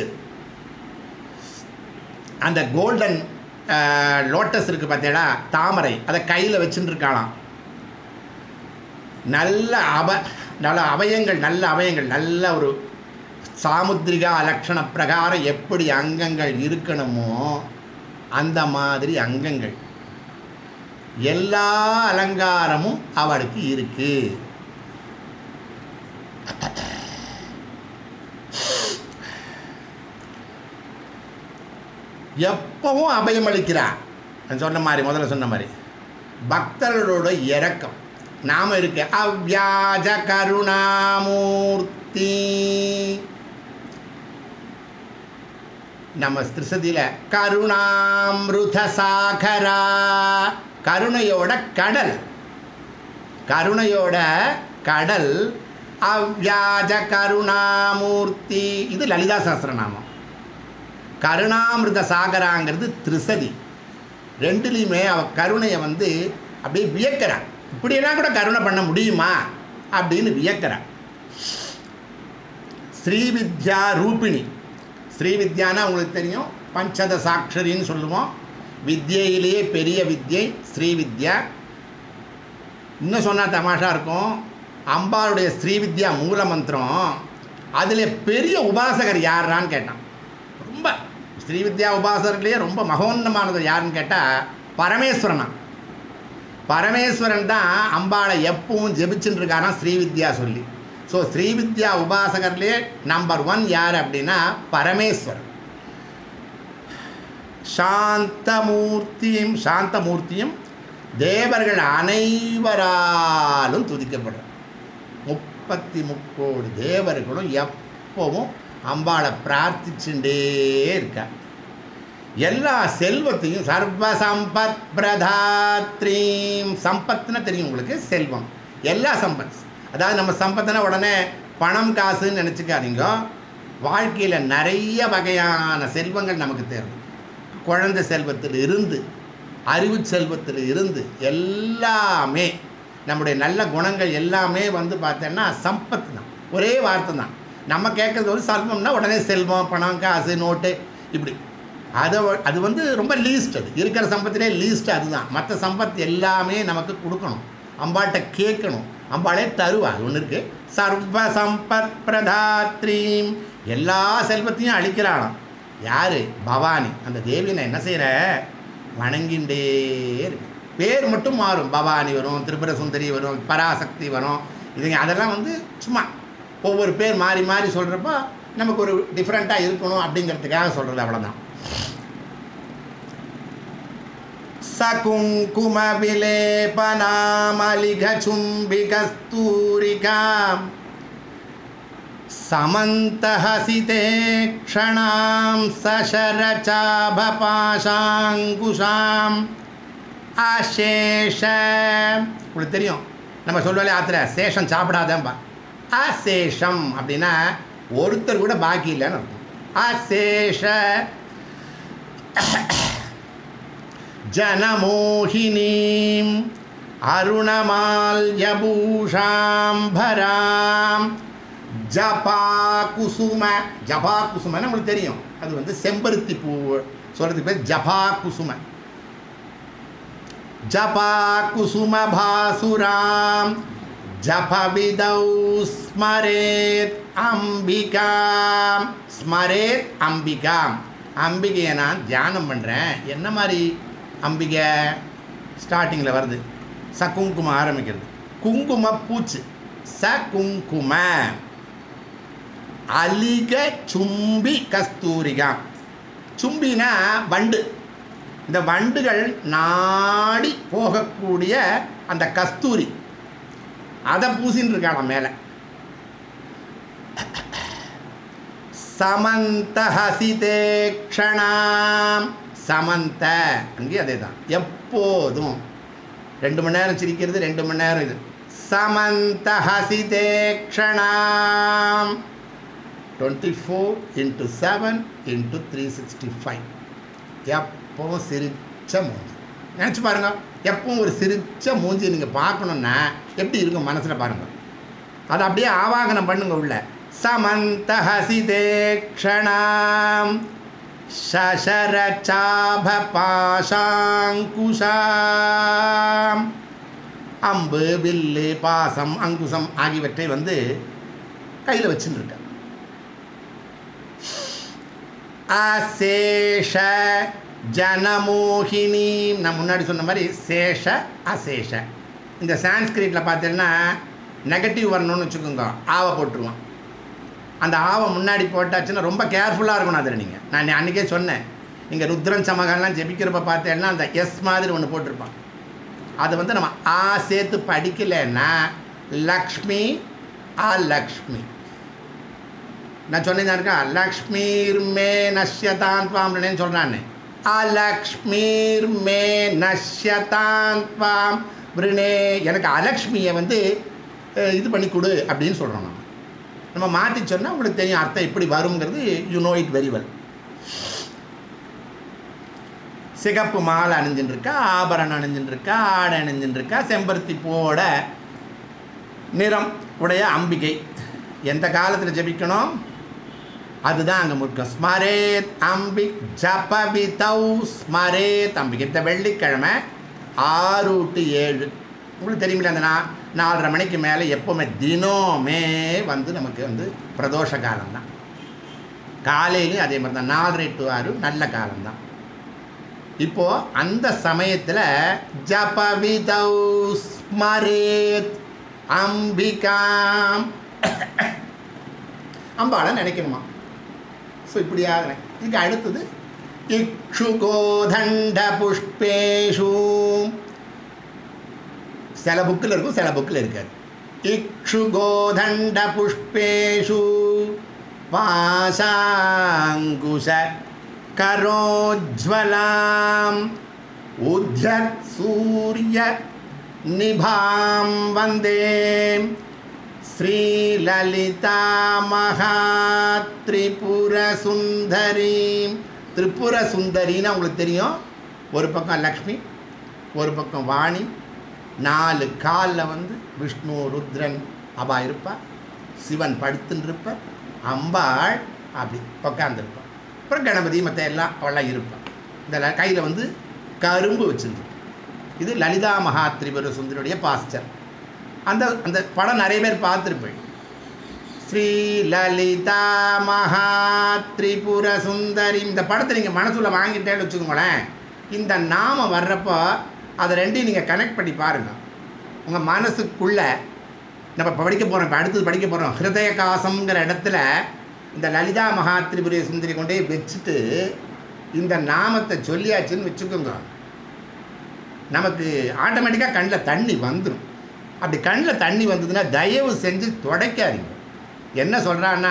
[SPEAKER 1] அந்த கோல்டன் லோட்டஸ் இருக்குது பார்த்தீங்களா தாமரை அதை கையில் வச்சுட்டு இருக்காளாம் நல்ல அவ நல்ல அவயங்கள் நல்ல அவயங்கள் நல்ல ஒரு சாமுத்திரிகா லட்சண பிரகாரம் எப்படி அங்கங்கள் இருக்கணுமோ அந்த மாதிரி அங்கங்கள் எல்லா அலங்காரமும் அவளுக்கு இருக்கு எப்பவும் அபயம் அளிக்கிறா நான் சொன்ன மாதிரி முதல்ல சொன்ன மாதிரி பக்தர்களோட இரக்கம் நாம இருக்க அவ்யாஜ கருணாமூர்த்தி நம்ம திருசதியில் கருணாமிருத சாகரா கருணையோட கடல் கருணையோட கடல் அவ்யாஜ கருணாமூர்த்தி இது லலிதா சஹஸ்ரநாமம் கருணாமிருத சாகராங்கிறது திரிசதி ரெண்டுலேயுமே அவ கருணையை வந்து அப்படியே வியக்கிறான் இப்படியெல்லாம் கூட கருணை பண்ண முடியுமா அப்படின்னு வியக்கிறான் ஸ்ரீவித்யா ரூபிணி ஸ்ரீவித்யானா உங்களுக்கு தெரியும் பஞ்சத சாட்சரின்னு சொல்லுவோம் வித்யையிலேயே பெரிய வித்யை ஸ்ரீவித்யா இன்னும் சொன்னால் தமாஷா இருக்கும் அம்பாளுடைய ஸ்ரீவித்யா மூல மந்திரம் அதில் பெரிய உபாசகர் யாரான்னு கேட்டான் ரொம்ப ஸ்ரீவித்யா உபாசகர்களே ரொம்ப மகோன்னமானது யாருன்னு கேட்டால் பரமேஸ்வரனா பரமேஸ்வரன் தான் அம்பாளை எப்பவும் ஜெபிச்சுட்டு இருக்காராம் ஸ்ரீவித்யா சொல்லி ஸோ ஸ்ரீவித்யா உபாசகர்லேயே நம்பர் ஒன் யார் அப்படின்னா பரமேஸ்வரன் சாந்தமூர்த்தியும் சாந்தமூர்த்தியும் தேவர்கள் அனைவராலும் துதிக்கப்படுறார் முப்பத்தி முக்கோடி தேவர்களும் எப்பவும் அம்பாளை பிரார்த்திச்சுட்டே இருக்கா எல்லா செல்வத்தையும் சர்வ சம்பத் பிரதாத்ரீம் சம்பத்துன்னு தெரியும் உங்களுக்கு செல்வம் எல்லா சம்பத் அதாவது நம்ம சம்பத்துனா உடனே பணம் காசுன்னு நினச்சிக்காதீங்க வாழ்க்கையில் நிறைய வகையான செல்வங்கள் நமக்கு தேவை குழந்தை செல்வத்தில் இருந்து அறிவு செல்வத்தில் இருந்து எல்லாமே நம்முடைய நல்ல குணங்கள் எல்லாமே வந்து பார்த்தோன்னா சம்பத்து தான் ஒரே வார்த்தை தான் நம்ம கேட்குறது ஒரு செல்வம்னா உடனே செல்வம் பணம் காசு நோட்டு இப்படி அதை வ- அது வந்து ரொம்ப லீஸ்ட் அது இருக்கிற சம்பத்திலே லீஸ்ட் அதுதான் மற்ற சம்பத் எல்லாமே நமக்கு கொடுக்கணும் அம்பாட்ட கேட்கணும் அம்பாளே தருவா அது ஒன்று இருக்குது சர்வ சம்பத் பிரதாத்ரீம் எல்லா செல்வத்தையும் அழிக்கிறாளாம் யார் பவானி அந்த தேவி நான் என்ன செய்கிற வணங்கிண்டே இருக்கு பேர் மட்டும் மாறும் பவானி வரும் திரிபுர சுந்தரி வரும் பராசக்தி வரும் இதுங்க அதெல்லாம் வந்து சும்மா ஒவ்வொரு பேர் மாறி மாறி சொல்கிறப்போ நமக்கு ஒரு டிஃப்ரெண்ட்டாக இருக்கணும் அப்படிங்கிறதுக்காக சொல்கிறது அவ்வளோதான் சகுங்கும விலேபனாமலிகச்சும்பிகஸ்தூரிகாம் समन्तहसिते क्षणां सशरचाभपाशाङ्कुशाम् அசேஷ உங்களுக்கு தெரியும் நம்ம சொல்லுவாலே ஆத்திர சேஷம் சாப்பிடாதம்பா அசேஷம் அப்படின்னா ஒருத்தர் கூட பாக்கி இல்லைன்னு அர்த்தம் அசேஷ ஜனமோகினீம் அருணமால்யபூஷாம்பராம் ஜபா குசும ஜபா குசுமன்னு நம்மளுக்கு தெரியும் அது வந்து செம்பருத்தி பூ சொல்கிறதுக்கு பேர் ஜபா குசும ஜபா குசும பாசுராம் ஜபவிதௌ ஸ்மரேத் அம்பிகாம் ஸ்மரேத் அம்பிகாம் அம்பிகையை நான் தியானம் பண்ணுறேன் என்ன மாதிரி அம்பிகை ஸ்டார்டிங்கில் வருது ச குங்குமம் ஆரம்பிக்கிறது குங்கும பூச்சு ச குங்கும அலிக சும்பி கஸ்தூரிகா சும்பினா வண்டு இந்த வண்டுகள் நாடி போகக்கூடிய அந்த கஸ்தூரி அதை பூசின்னு இருக்காளாம் மேலே சமந்த ஹசிதே க்ஷணாம் சமந்த அங்கேயும் அதே தான் எப்போதும் ரெண்டு மணி நேரம் சிரிக்கிறது ரெண்டு மணி நேரம் இது சமந்த ஹசிதே க்ஷணாம் twenty four into seven into three sixty five எப்பவும் சிரிச்ச மூஞ்சி நினச்சி பாருங்க எப்பவும் ஒரு சிரிச்ச மூஞ்சி நீங்கள் பார்க்கணுன்னா எப்படி இருக்கும் மனசில் பாருங்கள் அதை அப்படியே ஆவாகனம் பண்ணுங்க உள்ள சமந்த ஹசிதேக்ஷணாம் சசரச்சாப பாஷாங்குஷாம் அம்பு வில்லு பாசம் அங்குசம் ஆகியவற்றை வந்து கையில் வச்சுன்னு இருக்க அசேஷ ஜனமோகினி நான் முன்னாடி சொன்ன மாதிரி சேஷ அசேஷ இந்த சான்ஸ்கிரிட்டில் பார்த்தீங்கன்னா நெகட்டிவ் வரணும்னு வச்சுக்கோங்க ஆவை போட்டுருவான் அந்த ஆவை முன்னாடி போட்டாச்சுன்னா ரொம்ப கேர்ஃபுல்லாக இருக்கணும் அதில் நீங்கள் நான் அன்றைக்கே சொன்னேன் நீங்கள் ருத்ரன் சமகாலாம் ஜெபிக்கிறப்ப பார்த்தேன்னா அந்த எஸ் மாதிரி ஒன்று போட்டிருப்பான் அது வந்து நம்ம ஆ சேர்த்து படிக்கலைன்னா லக்ஷ்மி ஆ லக்ஷ்மி நான் சொன்னேன் இருக்கா லக்ஷ்மீர் மே நஷ்யதான் துவாம்னு சொல்கிறான்னு அலக்ஷ்மீர் மே நஷ்யதான் துவாம் விருணே எனக்கு அலக்ஷ்மியை வந்து அஹ், இது பண்ணி கொடு அப்படின்னு சொல்கிறோம் நம்ம நம்ம மாற்றி சொன்னால் உங்களுக்கு தெரியும் அர்த்தம் எப்படி வருங்கிறது you know it very well சிகப்பு மாலை அணிஞ்சுட்டு இருக்கா ஆபரணம் அணிஞ்சுட்டு இருக்கா ஆடை அணிஞ்சுட்டு இருக்கா செம்பருத்தி பூவோட நிறம் உடைய அம்பிகை எந்த காலத்தில் ஜெபிக்கணும் அதுதான் அங்கே முக்கியம் ஸ்மரேத் அம்பிக் ஜபவிதௌ ஸ்மரேத் அம்பிக் இந்த வெள்ளிக்கிழமை ஆறு டு ஏழு உங்களுக்கு தெரியுமில்ல அந்த நா நாலரை மணிக்கு மேலே எப்போவுமே தினமே வந்து நமக்கு வந்து பிரதோஷ காலம்தான் காலையிலையும் அதே மாதிரி தான் நாலரை டு ஆறு நல்ல காலம்தான் இப்போ அந்த சமயத்தில் ஜபவிதௌ ஸ்மரேத் அம்பிகாம் அம்பாளை நினைக்கணுமா ஸோ இப்படியாக இதுக்கு அடுத்தது இக்ஷுகோதண்ட புஷ்பேஷு சில புக்கில் இருக்கும் சில புக்கில் இருக்காது இக்ஷுகோதண்ட புஷ்பேஷு பாசாங்குஷ கரோஜ்வலாம் உத்யத் சூரிய நிபாம் வந்தே ஸ்ரீலலிதா மகா திரிபுர சுந்தரி திரிபுர சுந்தரின்னு உங்களுக்கு தெரியும் ஒரு பக்கம் லக்ஷ்மி ஒரு பக்கம் வாணி நாலு காலில் வந்து விஷ்ணு ருத்ரன் அவா இருப்பா சிவன் படுத்துன்னு இருப்பார் அம்பாள் அப்படி உட்காந்துருப்பாள் அப்புறம் கணபதி மற்ற எல்லாம் அவளாம் இருப்பாள் இந்த கையில் வந்து கரும்பு வச்சுருந்துருப்பாள் இது லலிதா மகா திரிபுர சுந்தரியுடைய பாஸ்டர் அந்த அந்த படம் நிறைய பேர் பார்த்துருப்பேன் ஸ்ரீ லலிதா மகா திரிபுர சுந்தரி இந்த படத்தை நீங்கள் மனசுல வாங்கிட்டேன்னு வச்சுக்கோங்களேன் இந்த நாமம் வர்றப்போ அதை ரெண்டையும் நீங்கள் கனெக்ட் பண்ணி பாருங்கள் உங்கள் மனசுக்குள்ளே நம்ம இப்போ படிக்க போகிறோம் இப்போ அடுத்தது படிக்க போகிறோம் ஹிருதய காசம்ங்கிற இடத்துல இந்த லலிதா மகா திரிபுர சுந்தரி கொண்டே வச்சுட்டு இந்த நாமத்தை சொல்லியாச்சுன்னு வச்சுக்கோங்க நமக்கு ஆட்டோமேட்டிக்காக கண்ணில் தண்ணி வந்துடும் அப்படி கண்ணில் தண்ணி வந்ததுன்னா தயவு செஞ்சு துடைக்காதீங்க என்ன சொல்கிறான்னா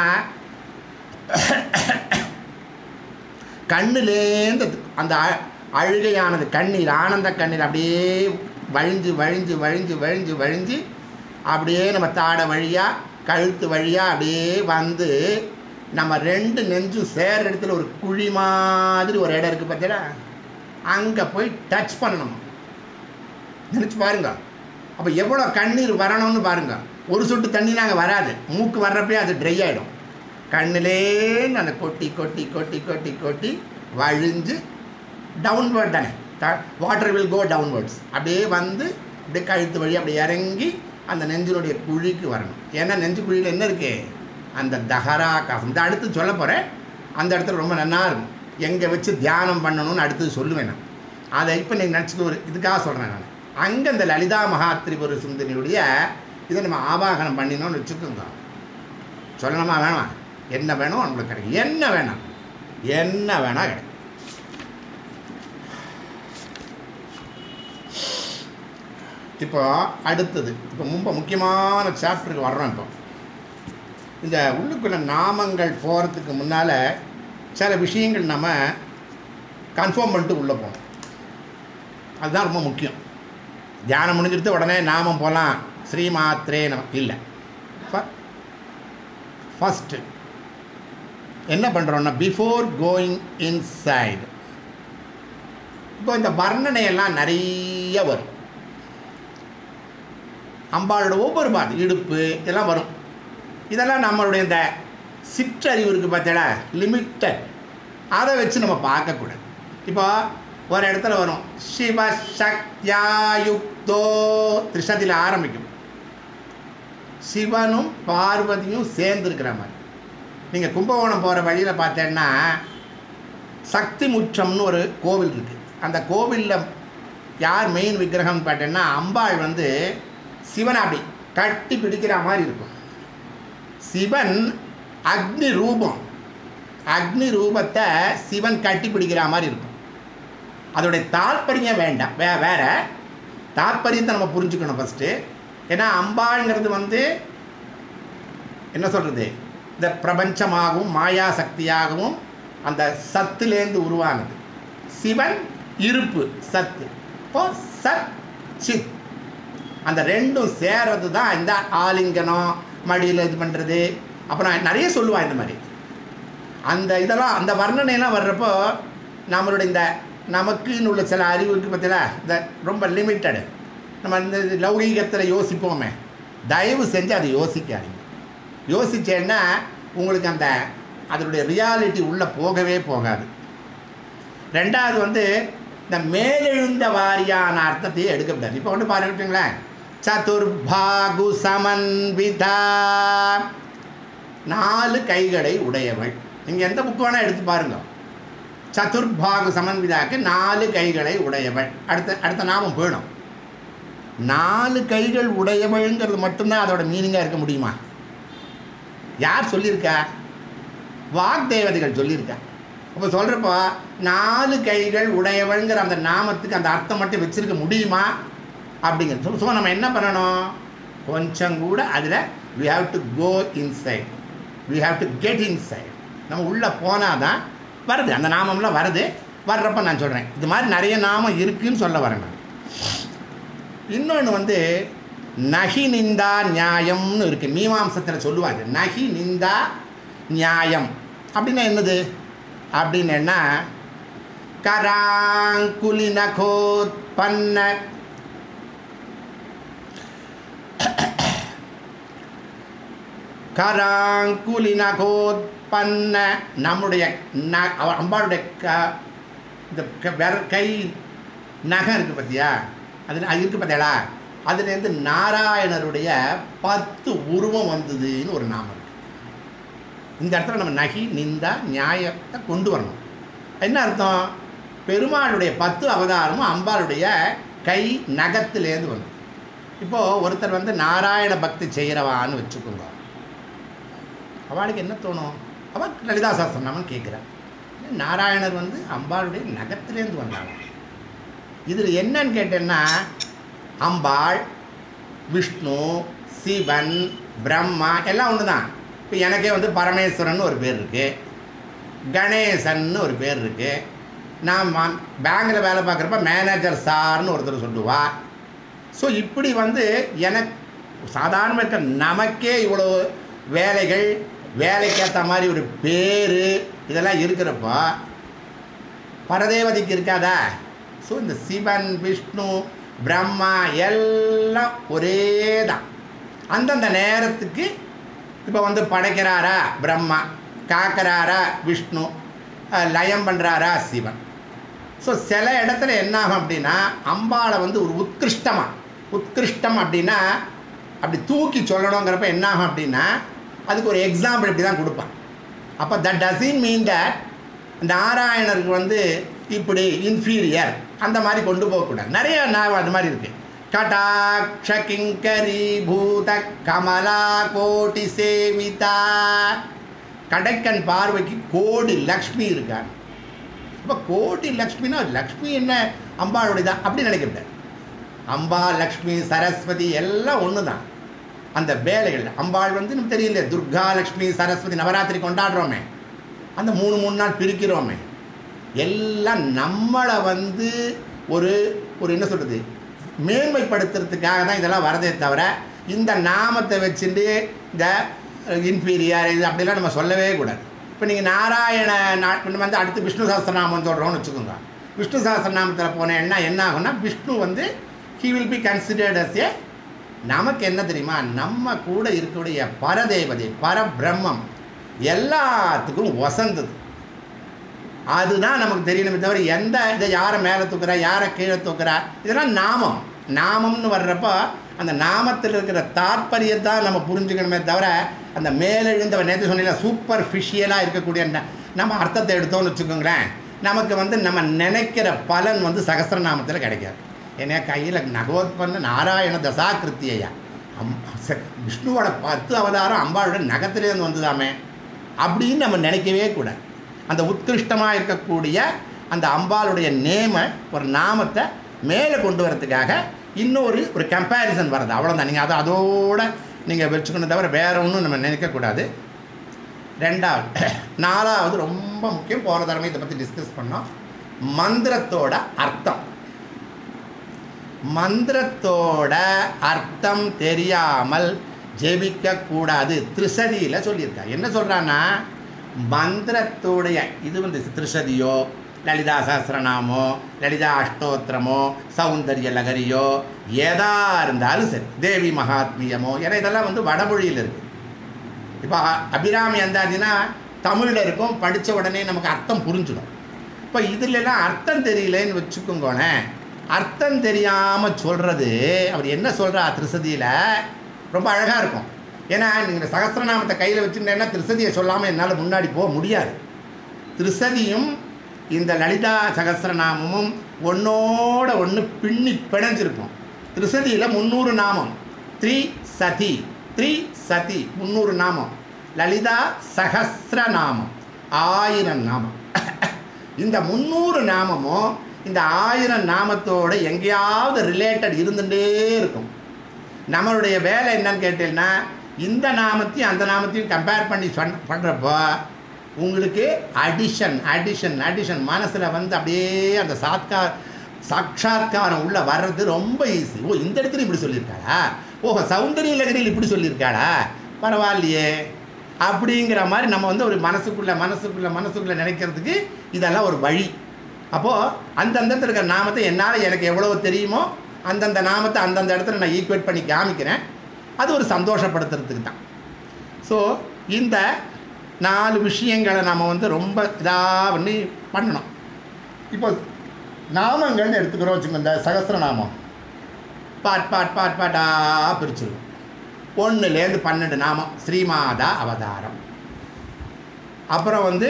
[SPEAKER 1] கண்ணுலேருந்து அந்த அ- அழுகையானது கண்ணீர் ஆனந்த கண்ணீர் அப்படியே வழிஞ்சு வழிஞ்சு வழிஞ்சு வழிஞ்சு வழிஞ்சு அப்படியே நம்ம தாடை வழியாக கழுத்து வழியாக அப்படியே வந்து நம்ம ரெண்டு நெஞ்சும் சேர இடத்துல ஒரு குழி மாதிரி ஒரு இடம் இருக்குது பார்த்தீங்களா அங்கே போய் டச் பண்ணணும் நினச்சி பாருங்க அப்போ எவ்வளோ கண்ணீர் வரணும்னு பாருங்க ஒரு சொட்டு தண்ணி நாங்கள் வராது மூக்கு வர்றப்பே அது ட்ரை ஆகிடும் கண்ணிலேருந்து அந்த கொட்டி கொட்டி கொட்டி கொட்டி கொட்டி வழிஞ்சு டவுன்வேர்ட் தானே வாட்டர் வில் கோ டவுன்வேர்ட்ஸ் அப்படியே வந்து அப்படியே கழுத்து வழி அப்படியே இறங்கி அந்த நெஞ்சினுடைய குழிக்கு வரணும் ஏன்னா நெஞ்சு குழியில் என்ன இருக்கு அந்த தஹரா காசம் இந்த அடுத்து சொல்ல போகிறேன் அந்த இடத்துல ரொம்ப நல்லா இருக்கும் எங்கே வச்சு தியானம் பண்ணணும்னு அடுத்தது சொல்லுவேன் நான் அதை இப்போ நீங்கள் நினச்சது ஒரு இதுக்காக சொல்கிறேன் நான் அங்கே இந்த லலிதா மகாத்ரிபுர சுந்தரியுடைய இதை நம்ம ஆவாகனம் பண்ணினோம்னு வச்சுக்கோங்க சொல்லணுமா வேணாமா என்ன வேணும் உங்களுக்கு கிடைக்கும் என்ன வேணாம் என்ன வேணால் கிடைக்கும் இப்போ அடுத்தது இப்போ ரொம்ப முக்கியமான சாப்டருக்கு வர்றோம் இப்போ இந்த உள்ளுக்குள்ள நாமங்கள் போகிறதுக்கு முன்னால் சில விஷயங்கள் நம்ம கன்ஃபார்ம் பண்ணிட்டு உள்ளே போகணும் அதுதான் ரொம்ப முக்கியம் தியானம் முடிஞ்சிருத்து உடனே நாமம் போகலாம் ஸ்ரீமாத்ரே நம இல்லை ஃபஸ்ட்டு என்ன பண்ணுறோன்னா பிஃபோர் கோயிங் இன்சைடு இப்போ இந்த வர்ணனையெல்லாம் நிறைய வரும் அம்பாளோட ஒவ்வொரு பாட்டு இடுப்பு இதெல்லாம் வரும் இதெல்லாம் நம்மளுடைய இந்த சிற்றறிவு இருக்குது பார்த்தீங்களா லிமிட்டட் அதை வச்சு நம்ம பார்க்கக்கூடாது இப்போ ஒரு இடத்துல வரும் சிவ சக்தியாயுக்தோ திருஷத்தில் ஆரம்பிக்கும் சிவனும் பார்வதியும் சேர்ந்துருக்கிற மாதிரி நீங்கள் கும்பகோணம் போகிற வழியில் பார்த்தேன்னா சக்தி முற்றம்னு ஒரு கோவில் இருக்குது அந்த கோவிலில் யார் மெயின் விக்கிரகம்னு பார்த்தேன்னா அம்பாள் வந்து சிவனை அப்படி கட்டி பிடிக்கிற மாதிரி இருக்கும் சிவன் அக்னி ரூபம் அக்னி ரூபத்தை சிவன் கட்டி பிடிக்கிற மாதிரி இருக்கும் அதோடைய தாற்பயம் வேண்டாம் வே வேற தாற்பயத்தை நம்ம புரிஞ்சுக்கணும் ஃபஸ்ட்டு ஏன்னா அம்பாளுங்கிறது வந்து என்ன சொல்கிறது இந்த பிரபஞ்சமாகவும் மாயா சக்தியாகவும் அந்த சத்துலேருந்து உருவானது சிவன் இருப்பு சத்து இப்போ சத் சித் அந்த ரெண்டும் சேர்றது தான் இந்த ஆலிங்கனம் மடியில் இது பண்ணுறது அப்புறம் நிறைய சொல்லுவான் இந்த மாதிரி அந்த இதெல்லாம் அந்த வர்ணனையெல்லாம் வர்றப்போ நம்மளுடைய இந்த நமக்குன்னு உள்ள சில அறிவு இருக்குது பார்த்தீங்களா இந்த ரொம்ப லிமிட்டடு நம்ம இந்த லௌகீகத்தில் யோசிப்போமே தயவு செஞ்சு அதை யோசிக்காதீங்க யோசிச்சேன்னா உங்களுக்கு அந்த அதனுடைய ரியாலிட்டி உள்ளே போகவே போகாது ரெண்டாவது வந்து இந்த மேலெழுந்த வாரியான அர்த்தத்தையே எடுக்கக்கூடாது இப்போ ஒன்று பாருங்களேன் சதுர்பாகு சமன்விதா நாலு கைகளை உடையவள் நீங்கள் எந்த புக்கு வேணால் எடுத்து பாருங்க சதுர்பாகு சமன்விதாக்கு நாலு கைகளை உடையவள் அடுத்த அடுத்த நாமம் போயிடும் நாலு கைகள் உடையவள்ங்கிறது மட்டும்தான் அதோட மீனிங்காக இருக்க முடியுமா யார் சொல்லியிருக்கா வாக்தேவதைகள் சொல்லியிருக்கா அப்போ சொல்கிறப்போ நாலு கைகள் உடையவள்ங்கிற அந்த நாமத்துக்கு அந்த அர்த்தம் மட்டும் வச்சிருக்க முடியுமா அப்படிங்கிறது ஸோ நம்ம என்ன பண்ணணும் கொஞ்சம் கூட அதில் we have to go inside we have to get inside நம்ம உள்ளே போனால் தான் வருது அந்த நாமம்லாம் வருது வர்றப்ப நான் சொல்கிறேன் இது மாதிரி நிறைய நாமம் இருக்குன்னு சொல்ல வரேன் நான் இன்னொன்று வந்து நகி நிந்தா நியாயம்னு இருக்குது மீமாம்சத்தில் சொல்லுவாங்க நகி நிந்தா நியாயம் அப்படின்னா என்னது அப்படின்னா கராங்குலி நகோத்பன்ன கராங்குலி நகோத்பன்ன நம்முடைய ந அவ- அம்பாளுடைய க இந்த க- விர கை நகம் இருக்குது பார்த்தியா அதில் அது இருக்குது பார்த்தியாடா அதுலேருந்து நாராயணருடைய பத்து உருவம் வந்ததுன்னு ஒரு நாமம் இருக்கு இந்த இடத்துல நம்ம நகி நிந்தா நியாயத்தை கொண்டு வரணும் என்ன அர்த்தம் பெருமாளுடைய பத்து அவதாரமும் அம்பாளுடைய கை நகத்திலேருந்து வந்து இப்போது ஒருத்தர் வந்து நாராயண பக்தி செய்கிறவான்னு வச்சுக்கோங்க அவளுக்கு என்ன தோணும் அவள் லலிதா சாஸ்திரநாமன் கேட்குறான் நாராயணர் வந்து அம்பாளுடைய நகத்திலேருந்து வந்தாங்க இதில் என்னன்னு கேட்டேன்னா அம்பாள் விஷ்ணு சிவன் பிரம்மா எல்லாம் ஒன்று தான் இப்போ எனக்கே வந்து பரமேஸ்வரன் ஒரு பேர் இருக்குது கணேசன்னு ஒரு பேர் இருக்குது நான் பேங்கில் வேலை பார்க்குறப்ப மேனேஜர் சார்னு ஒருத்தர் சொல்லுவா ஸோ இப்படி வந்து எனக்கு சாதாரண இருக்க நமக்கே இவ்வளோ வேலைகள் வேலைக்கேற்ற மாதிரி ஒரு பேர் இதெல்லாம் இருக்கிறப்போ பரதேவதைக்கு இருக்காதா ஸோ இந்த சிவன் விஷ்ணு பிரம்மா எல்லாம் ஒரே தான் அந்தந்த நேரத்துக்கு இப்போ வந்து படைக்கிறாரா பிரம்மா காக்கிறாரா விஷ்ணு அஹ், லயம் பண்ணுறாரா சிவன் ஸோ சில இடத்துல என்ன ஆகும் அப்படின்னா அம்பாளை வந்து ஒரு உத்கிருஷ்டமாக உத்கிருஷ்டம் அப்படின்னா அப்படி தூக்கி சொல்லணுங்கிறப்ப என்ன ஆகும் அப்படின்னா அதுக்கு ஒரு எக்ஸாம்பிள் இப்படி தான் கொடுப்பான் அப்போ தட் டசின் மீன் தட் நாராயணருக்கு வந்து இப்படி இன்ஃபீரியர் அந்த மாதிரி கொண்டு போகக்கூடாது நிறைய நான் அது மாதிரி இருக்குது கடாட்ச கிங்கரி பூத கமலா கோட்டி சேவிதா கடைக்கன் பார்வைக்கு கோடி லக்ஷ்மி இருக்காங்க இப்போ கோடி லக்ஷ்மினா லக்ஷ்மி என்ன அம்பாளுடைய தான் அப்படி நினைக்கக்கூடாது அம்பா லக்ஷ்மி சரஸ்வதி எல்லாம் ஒன்று தான் அந்த வேலைகள் அம்பாள் வந்து நமக்கு தெரியல துர்கா லக்ஷ்மி சரஸ்வதி நவராத்திரி கொண்டாடுறோமே அந்த மூணு மூணு நாள் பிரிக்கிறோமே எல்லாம் நம்மளை வந்து ஒரு ஒரு என்ன சொல்கிறது மேன்மைப்படுத்துறதுக்காக தான் இதெல்லாம் வரதே தவிர இந்த நாமத்தை வச்சுட்டு இந்த இன்ஃபீரியர் இது அப்படிலாம் நம்ம சொல்லவே கூடாது இப்போ நீங்கள் நாராயண நா- நம்ம வந்து அடுத்து விஷ்ணு சஹஸ்ரநாமம் சொல்கிறோம்னு வச்சுக்கோங்க விஷ்ணு சஹஸ்ரநாமத்தில் போனேன்னா என்ன ஆகும்னா விஷ்ணு வந்து he will be considered as a நமக்கு என்ன தெரியுமா நம்ம கூட இருக்கக்கூடிய பரதேவதை பரபிரம்மம் எல்லாத்துக்கும் வசந்தது அதுதான் நமக்கு தெரியணுமே தவிர எந்த இதை யாரை மேலே தூக்குறா யாரை கீழே தூக்குறா இதெல்லாம் நாமம் நாமம்னு வர்றப்போ அந்த நாமத்தில் இருக்கிற தாற்பயத்தை நம்ம புரிஞ்சுக்கணுமே தவிர அந்த மேலெழுந்தவன் நேற்று சொன்னீங்களா சூப்பர் ஃபிஷியலாக இருக்கக்கூடிய ந- நம்ம அர்த்தத்தை எடுத்தோம்னு வச்சுக்கோங்களேன் நமக்கு வந்து நம்ம நினைக்கிற பலன் வந்து சகஸ்ரநாமத்தில் கிடைக்காது ஏன்னா கையில் நகோத்பன்ன நாராயண தசாகிருத்தியா அம் ச- விஷ்ணுவோட பத்து அவதாரம் அம்பாளோட நகத்திலேருந்து வந்ததாமே அப்படின்னு நம்ம நினைக்கவே கூடாது அந்த உத்கிருஷ்டமாக இருக்கக்கூடிய அந்த அம்பாளுடைய நேம ஒரு நாமத்தை மேலே கொண்டு வரதுக்காக இன்னொரு ஒரு கம்பேரிசன் வருது அவ்வளோதான் நீங்கள் அதை அதோட நீங்கள் வச்சுக்கணும் தவிர வேற ஒன்றும் நம்ம நினைக்கக்கூடாது ரெண்டாவது நாலாவது ரொம்ப முக்கியம் போன தடவை இதை பற்றி டிஸ்கஸ் பண்ணோம் மந்திரத்தோட அர்த்தம் மந்திரத்தோட அர்த்தம் தெரியாமல் ஜெபிக்க கூடாது திருசதியில் சொல்லியிருக்கா என்ன சொல்கிறான்னா மந்திரத்தோடைய இது வந்து திருசதியோ லலிதா சஹஸ்ரநாமோ லலிதா அஷ்டோத்திரமோ சௌந்தர்ய லகரியோ எதா இருந்தாலும் சரி தேவி மகாத்மியமோ ஏன்னா இதெல்லாம் வந்து வடமொழியில் இருக்குது இப்போ அபிராமி அந்தாதினா தமிழில் இருக்கும் படித்த உடனே நமக்கு அர்த்தம் புரிஞ்சிடும் இப்போ இதுலலாம் அர்த்தம் தெரியலன்னு வச்சுக்கோங்களேன் அர்த்தம் தெரியாமல் சொல்கிறது அவர் என்ன சொல்கிறா திருசதியில் ரொம்ப அழகாக இருக்கும் ஏன்னா நீங்கள் சகஸ்ரநாமத்தை கையில் வச்சுருந்தேன்னா திருசதியை சொல்லாமல் என்னால் முன்னாடி போக முடியாது திருசதியும் இந்த லலிதா சகஸ்ரநாமமும் ஒன்றோட ஒன்று பின்னி பிணைஞ்சிருக்கும் திருசதியில் முந்நூறு நாமம் த்ரீ சதி த்ரீ சதி முந்நூறு நாமம் லலிதா சகஸ்ரநாமம் ஆயிரம் நாமம் இந்த முந்நூறு நாமமும் இந்த ஆயிரம் நாமத்தோட எங்கேயாவது ரிலேட்டட் இருந்துகிட்டே இருக்கும் நம்மளுடைய வேலை என்னன்னு கேட்டீங்கன்னா இந்த நாமத்தையும் அந்த நாமத்தையும் கம்பேர் பண்ணி சொன் பண்ணுறப்போ உங்களுக்கு அடிஷன் அடிஷன் அடிஷன் மனசில் வந்து அப்படியே அந்த சாத்கா சாட்சாத்காரம் உள்ளே வர்றது ரொம்ப ஈஸி ஓ இந்த இடத்துல இப்படி சொல்லியிருக்காளா ஓஹோ சௌந்தரிய லகரியில் இப்படி சொல்லியிருக்காளா பரவாயில்லையே அப்படிங்கிற மாதிரி நம்ம வந்து ஒரு மனசுக்குள்ளே மனசுக்குள்ளே மனசுக்குள்ளே நினைக்கிறதுக்கு இதெல்லாம் ஒரு வழி அப்போது அந்தந்த இடத்துல இருக்கிற நாமத்தை என்னால் எனக்கு எவ்வளவு தெரியுமோ அந்தந்த நாமத்தை அந்தந்த இடத்துல நான் ஈக்குவேட் பண்ணி காமிக்கிறேன் அது ஒரு சந்தோஷப்படுத்துறதுக்கு தான் ஸோ இந்த நாலு விஷயங்களை நம்ம வந்து ரொம்ப இதாக பண்ணி பண்ணணும் இப்போ நாமங்கள்னு எடுத்துக்கிறோம் வச்சுக்கோங்க இந்த சகஸ்ரநாமம் பாட் பாட் பாட் பாட்டா பிரிச்சிருவோம் ஒன்றுலேருந்து பன்னெண்டு நாமம் ஸ்ரீமாதா அவதாரம் அப்புறம் வந்து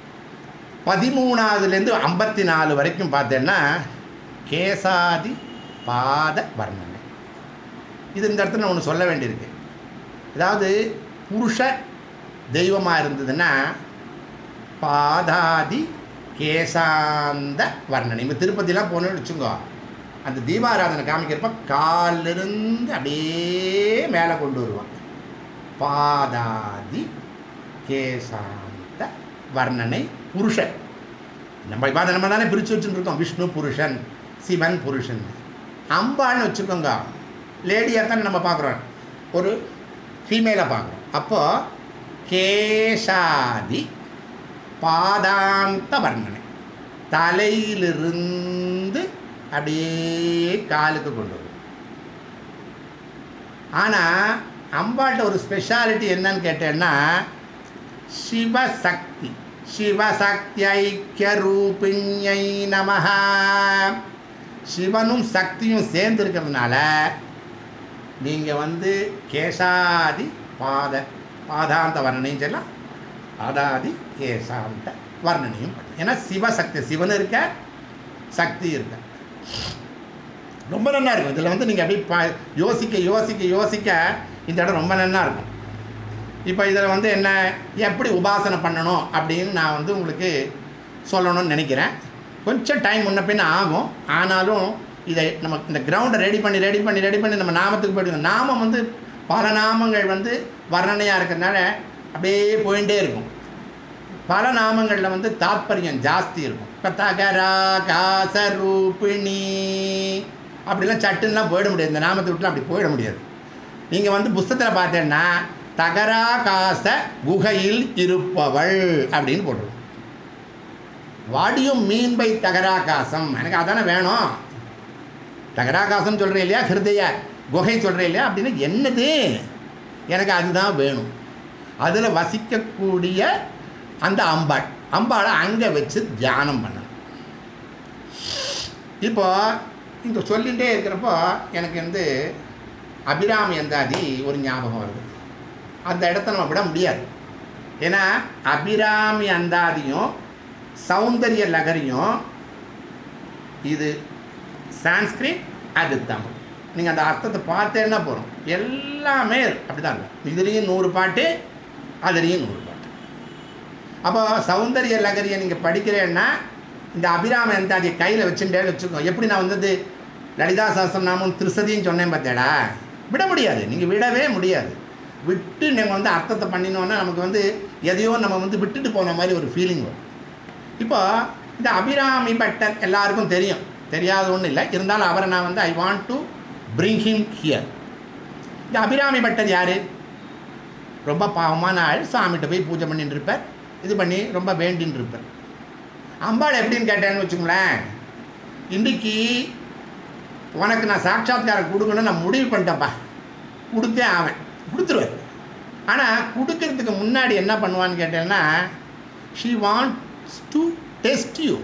[SPEAKER 1] பதிமூணாவதுலேருந்து ஐம்பத்தி நாலு வரைக்கும் பார்த்தேன்னா கேசாதி பாத வர்ணனை இது இந்த இடத்துல நான் ஒன்று சொல்ல வேண்டியிருக்கு அதாவது புருஷ தெய்வமாக இருந்ததுன்னா பாதாதி கேசாந்த வர்ணனை இப்போ திருப்பதிலாம் போனோம்னு வச்சுக்கோ அந்த தீபாராதனை காமிக்கிறப்ப காலிலிருந்து அப்படியே மேலே கொண்டு வருவான் பாதாதி கேசாந்த வர்ணனை புருஷன் நம்ம இப்போ அதை நம்ம தானே பிரித்து வச்சுருக்கோம் விஷ்ணு புருஷன் சிவன் புருஷன் அம்பான்னு வச்சுக்கோங்க லேடியாக தான் நம்ம பார்க்குறோம் ஒரு ஃபீமேலாக பார்க்குறோம் அப்போது கேசாதி பாதாந்த வர்ணனை தலையிலிருந்து அப்படியே காலுக்கு கொண்டு வரும் ஆனால் அம்பாட்ட ஒரு ஸ்பெஷாலிட்டி என்னன்னு கேட்டேன்னா சிவசக்தி சிவசக்தி ஐக்கிய ரூபிண்யை நமஹ சிவனும் சக்தியும் சேர்ந்து இருக்கிறதுனால நீங்கள் வந்து கேசாதி பாத பாதாந்த வர்ணனையும் சொல்லலாம் பாதாதி கேசாந்த வர்ணனையும் பண்ணலாம் ஏன்னா சிவசக்தி சிவன் இருக்க சக்தி இருக்க ரொம்ப நல்லா இருக்கும் இதில் வந்து நீங்கள் அப்படியே பா யோசிக்க யோசிக்க யோசிக்க இந்த இடம் ரொம்ப நல்லா இருக்கும் இப்போ இதில் வந்து என்ன எப்படி உபாசனை பண்ணணும் அப்படின்னு நான் வந்து உங்களுக்கு சொல்லணும்னு நினைக்கிறேன் கொஞ்சம் டைம் முன்ன பின்ன ஆகும் ஆனாலும் இதை நம்ம இந்த கிரவுண்டை ரெடி பண்ணி ரெடி பண்ணி ரெடி பண்ணி நம்ம நாமத்துக்கு போயிட்டு நாமம் வந்து பல நாமங்கள் வந்து வர்ணனையாக இருக்கிறதுனால அப்படியே போயிட்டே இருக்கும் பல நாமங்களில் வந்து தாத்பரியம் ஜாஸ்தி இருக்கும் இப்போ தகரா காச ரூபிணி அப்படிலாம் சட்டுன்னெலாம் போயிட முடியாது இந்த நாமத்தை விட்டுலாம் அப்படி போயிட முடியாது நீங்கள் வந்து புஸ்தகத்தில் பார்த்தேன்னா தகரா காச குகையில் இருப்பவள் அப்படின்னு போட்டுருவோம் வாடியும் மீன் பை தகராகாசம் எனக்கு அதானே வேணும் தகராகாசம் சொல்கிறேன் இல்லையா ஹிருதய குகை சொல்கிறேன் இல்லையா அப்படின்னு என்னது எனக்கு அதுதான் வேணும் அதில் வசிக்கக்கூடிய அந்த அம்பாள் அம்பாளை அங்கே வச்சு தியானம் பண்ணணும் இப்போ இங்கே சொல்லிகிட்டே இருக்கிறப்போ எனக்கு வந்து அபிராமி அந்தாதி ஒரு ஞாபகம் வருது அந்த இடத்த நம்ம விட முடியாது ஏன்னா அபிராமி அந்தாதியும் சௌந்தரிய லகரியும் இது சான்ஸ்கிரிட் அது தமிழ் நீங்கள் அந்த அர்த்தத்தை பார்த்தேன்னா போகிறோம் எல்லாமே அப்படி தான் இருக்கும் இதுலேயும் நூறு பாட்டு அதுலேயும் நூறு பாட்டு அப்போ சௌந்தரிய லகரியை நீங்கள் படிக்கிறேன்னா இந்த அபிராம அந்தாதியை கையில் வச்சுட்டேன்னு வச்சுக்கோ எப்படி நான் வந்தது லலிதா சஹஸ்ரநாமம் திருசதின்னு சொன்னேன் பார்த்தேடா விட முடியாது நீங்கள் விடவே முடியாது விட்டு நீங்கள் வந்து அர்த்தத்தை பண்ணினோன்னா நமக்கு வந்து எதையோ நம்ம வந்து விட்டுட்டு போன மாதிரி ஒரு ஃபீலிங் வரும் இப்போ இந்த அபிராமி பட்டர் எல்லாருக்கும் தெரியும் தெரியாத ஒன்றும் இல்லை இருந்தாலும் அவரை நான் வந்து I want to bring him here இந்த அபிராமி பட்டர் யார் ரொம்ப பாவமான ஆள் சாமிகிட்ட போய் பூஜை பண்ணிட்டு இருப்பார் இது பண்ணி ரொம்ப வேண்டின்னு இருப்பார் அம்பாள் எப்படின்னு கேட்டேன்னு வச்சுங்களேன் இன்றைக்கி உனக்கு நான் சாட்சாத்காரம் கொடுக்கணும்னு நான் முடிவு பண்ணிட்டேன்ப்பா கொடுத்தே ஆவேன் கொடுத்துருவேன் ஆனால் கொடுக்கறதுக்கு முன்னாடி என்ன பண்ணுவான்னு கேட்டேன்னா she wants to test you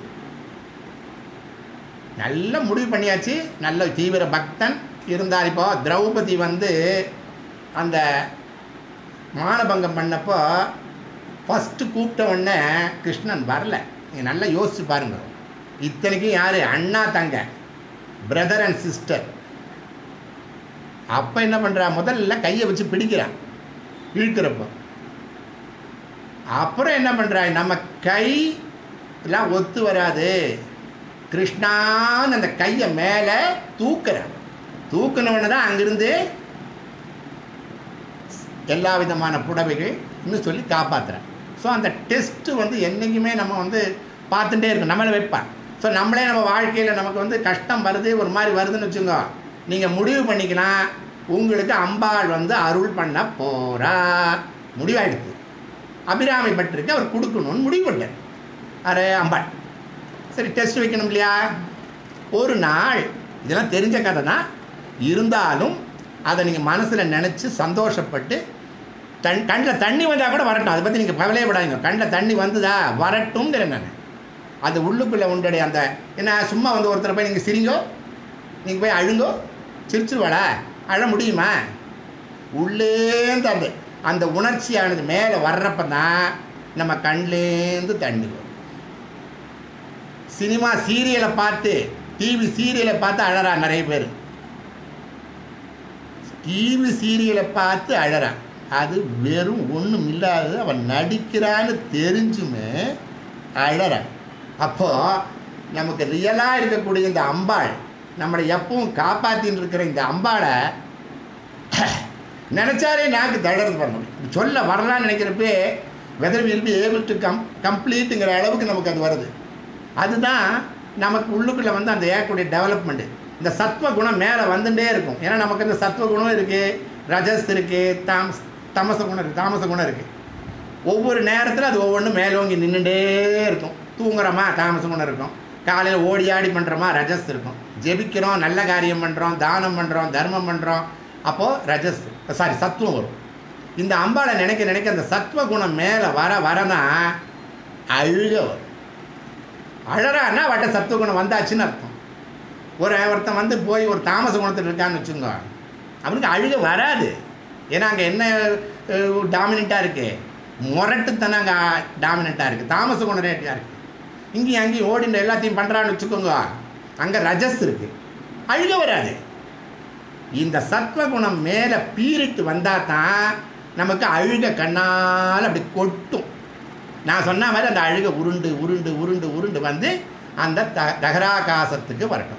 [SPEAKER 1] நல்ல முடிவு பண்ணியாச்சு நல்ல தீவிர பக்தன் இருந்தார் இப்போ திரௌபதி வந்து அந்த மானபங்கம் பண்ணப்போ ஃபஸ்ட்டு கூப்பிட்ட உடனே கிருஷ்ணன் வரல நீங்கள் நல்லா யோசிச்சு பாருங்க இத்தனைக்கும் யார் அண்ணா தங்க பிரதர் அண்ட் சிஸ்டர் அப்போ என்ன பண்ணுறா முதல்ல கையை வச்சு பிடிக்கிறான் இழுக்கிறப்போ அப்புறம் என்ன பண்ணுறா நம்ம கை எல்லாம் ஒத்து வராது கிருஷ்ணான்னு அந்த கையை மேலே தூக்குறான் தூக்குனவன தான் அங்கிருந்து எல்லா விதமான புடவைகள் இன்னும் சொல்லி காப்பாற்றுறேன் ஸோ அந்த டெஸ்ட்டு வந்து என்றைக்குமே நம்ம வந்து பார்த்துட்டே இருக்கோம் நம்மளை வைப்பான் ஸோ நம்மளே நம்ம வாழ்க்கையில் நமக்கு வந்து கஷ்டம் வருது ஒரு மாதிரி வருதுன்னு வச்சுங்க நீங்கள் முடிவு பண்ணிக்கலாம் உங்களுக்கு அம்பாள் வந்து அருள் பண்ண போகிறா முடிவாயிடுது அபிராமி பட்டிருக்கு அவர் கொடுக்கணும்னு முடிவு பண்ணிட்டார் அரே அம்பாள் சரி டெஸ்ட் வைக்கணும் இல்லையா ஒரு நாள் இதெல்லாம் தெரிஞ்ச கதை தான் இருந்தாலும் அதை நீங்கள் மனசில் நினச்சி சந்தோஷப்பட்டு தன் கண்ணில் தண்ணி வந்தால் கூட வரட்டும் அதை பற்றி நீங்கள் கவலையே விடாதீங்க கண்ணில் தண்ணி வந்துதா வரட்டும்ங்கிற நான் அது உள்ளுக்குள்ளே உண்டுடைய அந்த என்ன சும்மா வந்து ஒருத்தரை போய் நீங்கள் சிரிங்கோ நீங்கள் போய் அழுங்கோ சிரிச்சிருவாடா அழ முடியுமா உள்ளேந்து அந்த அந்த உணர்ச்சியானது மேலே வர்றப்ப தான் நம்ம கண்லேருந்து தண்ணி வரும் சினிமா சீரியலை பார்த்து டிவி சீரியலை பார்த்து அழறா நிறைய பேர் டிவி சீரியலை பார்த்து அழறான் அது வெறும் ஒன்றும் இல்லாதது அவன் நடிக்கிறான்னு தெரிஞ்சுமே அழறான் அப்போது நமக்கு ரியலாக இருக்கக்கூடிய இந்த அம்பாள் நம்மளை எப்பவும் காப்பாற்றின்னு இருக்கிற இந்த அம்பாளை நினச்சாலே நாக்கு தளர்ந்து பண்ணணும் சொல்ல வரலான்னு நினைக்கிறப்பே whether will be able to come கம்ப்ளீட்டுங்கிற அளவுக்கு நமக்கு அது வருது அதுதான் நமக்கு உள்ளுக்குள்ளே வந்து அந்த ஏற்கக்கூடிய டெவலப்மெண்ட்டு இந்த சத்வ குணம் மேலே வந்துட்டே இருக்கும் ஏன்னா நமக்கு இந்த சத்வ குணம் இருக்குது ரஜஸ் இருக்குது தாமஸ் தமச குணம் இருக்குது தாமச குணம் இருக்குது ஒவ்வொரு நேரத்தில் அது ஒவ்வொன்றும் மேலோங்கி நின்றுட்டே இருக்கும் தூங்குறோமா தாமச குணம் இருக்கும் காலையில் ஓடி ஆடி பண்ணுறோமா ரஜஸ் இருக்கும் ஜெபிக்கிறோம் நல்ல காரியம் பண்ணுறோம் தானம் பண்ணுறோம் தர்மம் பண்ணுறோம் அப்போது ரஜஸ் சாரி சத்துவம் வரும் இந்த அம்பாளை நினைக்க நினைக்க அந்த சத்வ குணம் மேலே வர வரதான் அழுக வரும் அழறான்னா வட்ட சத்துவ குணம் வந்தாச்சுன்னு அர்த்தம் ஒரு ஒருத்தன் வந்து போய் ஒரு தாமச குணத்தில் இருக்கான்னு வச்சுங்க அவனுக்கு அழுக வராது ஏன்னா அங்கே என்ன டாமினண்ட்டாக இருக்குது முரட்டுத்தனம் அங்கே டாமினண்ட்டாக இருக்குது தாமச குணம் ரேட்டியாக இருக்குது இங்கேயும் அங்கேயும் ஓடிண்டு எல்லாத்தையும் பண்ணுறான்னு வச்சுக்கோங்க அங்கே ரஜஸ் இருக்குது அழுக வராது இந்த சத்வகுணம் மேலே பீரிட்டு வந்தால் தான் நமக்கு அழுக கண்ணால் அப்படி கொட்டும் நான் சொன்ன மாதிரி அந்த அழுக உருண்டு உருண்டு உருண்டு உருண்டு வந்து அந்த த தகராகாசத்துக்கு வரட்டும்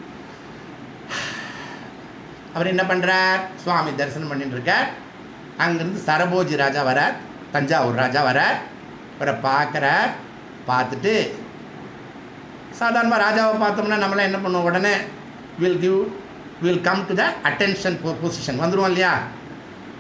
[SPEAKER 1] அவர் என்ன பண்ணுறார் சுவாமி தரிசனம் பண்ணிட்டு இருக்கார் அங்கேருந்து சரபோஜி ராஜா வரார் தஞ்சாவூர் ராஜா வரார் இவரை பார்க்குறார் பார்த்துட்டு சாதாரணமாக ராஜாவை பார்த்தோம்னா நம்மளாம் என்ன பண்ணுவோம் உடனே will give will come to the attention position வந்துடுவோம் இல்லையா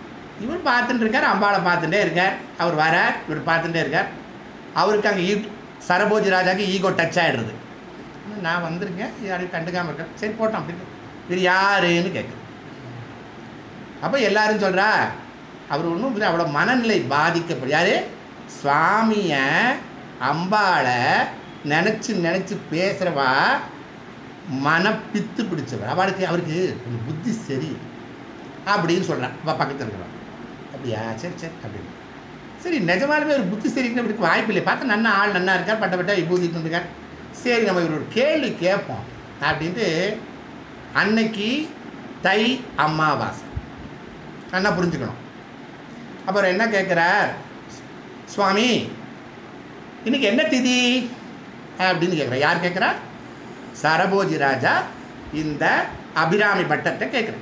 [SPEAKER 1] இவர் பார்த்துட்டு இருக்கார் அம்பாளை பார்த்துட்டே இருக்கார் அவர் வரார் இவர் பார்த்துட்டே இருக்கார் அவருக்கு அங்கே சரபோஜி ராஜாக்கு ஈகோ டச் ஆகிடுறது நான் வந்திருக்கேன் யாரையும் கண்டுக்காமல் இருக்கேன் சரி போட்டோம் அப்படின்னு இது யாருன்னு கேட்குது அப்போ எல்லாரும் சொல்கிறா அவர் ஒன்றும் அவ்வளோ மனநிலை பாதிக்கப்படும் யாரு சுவாமியை அம்பாளை நினச்சி நினச்சி பேசுகிறவா மனப்பித்து பிடிச்சவர் அவளுக்கு அவருக்கு கொஞ்சம் புத்தி சரி அப்படின்னு சொல்கிறான் அவள் பக்கத்தில் இருக்கிறான் அப்படியா சரி சரி அப்படின்னு சரி நிஜமாலுமே ஒரு புத்தி சரிக்கு இவருக்கு வாய்ப்பு இல்லை பார்த்தா நன்னா ஆள் நன்னா இருக்கார் பட்ட பட்ட விபூதிட்டு இருக்கார் சரி நம்ம இவர் ஒரு கேள்வி கேட்போம் அப்படின்ட்டு அன்னைக்கு தை அமாவாசை நல்லா புரிஞ்சுக்கணும் அப்புறம் என்ன கேட்குறார் சுவாமி இன்னைக்கு என்ன திதி அப்படின்னு கேட்குறேன் யார் கேட்குறா சரபோஜி ராஜா இந்த அபிராமி பட்டத்தை கேட்குறேன்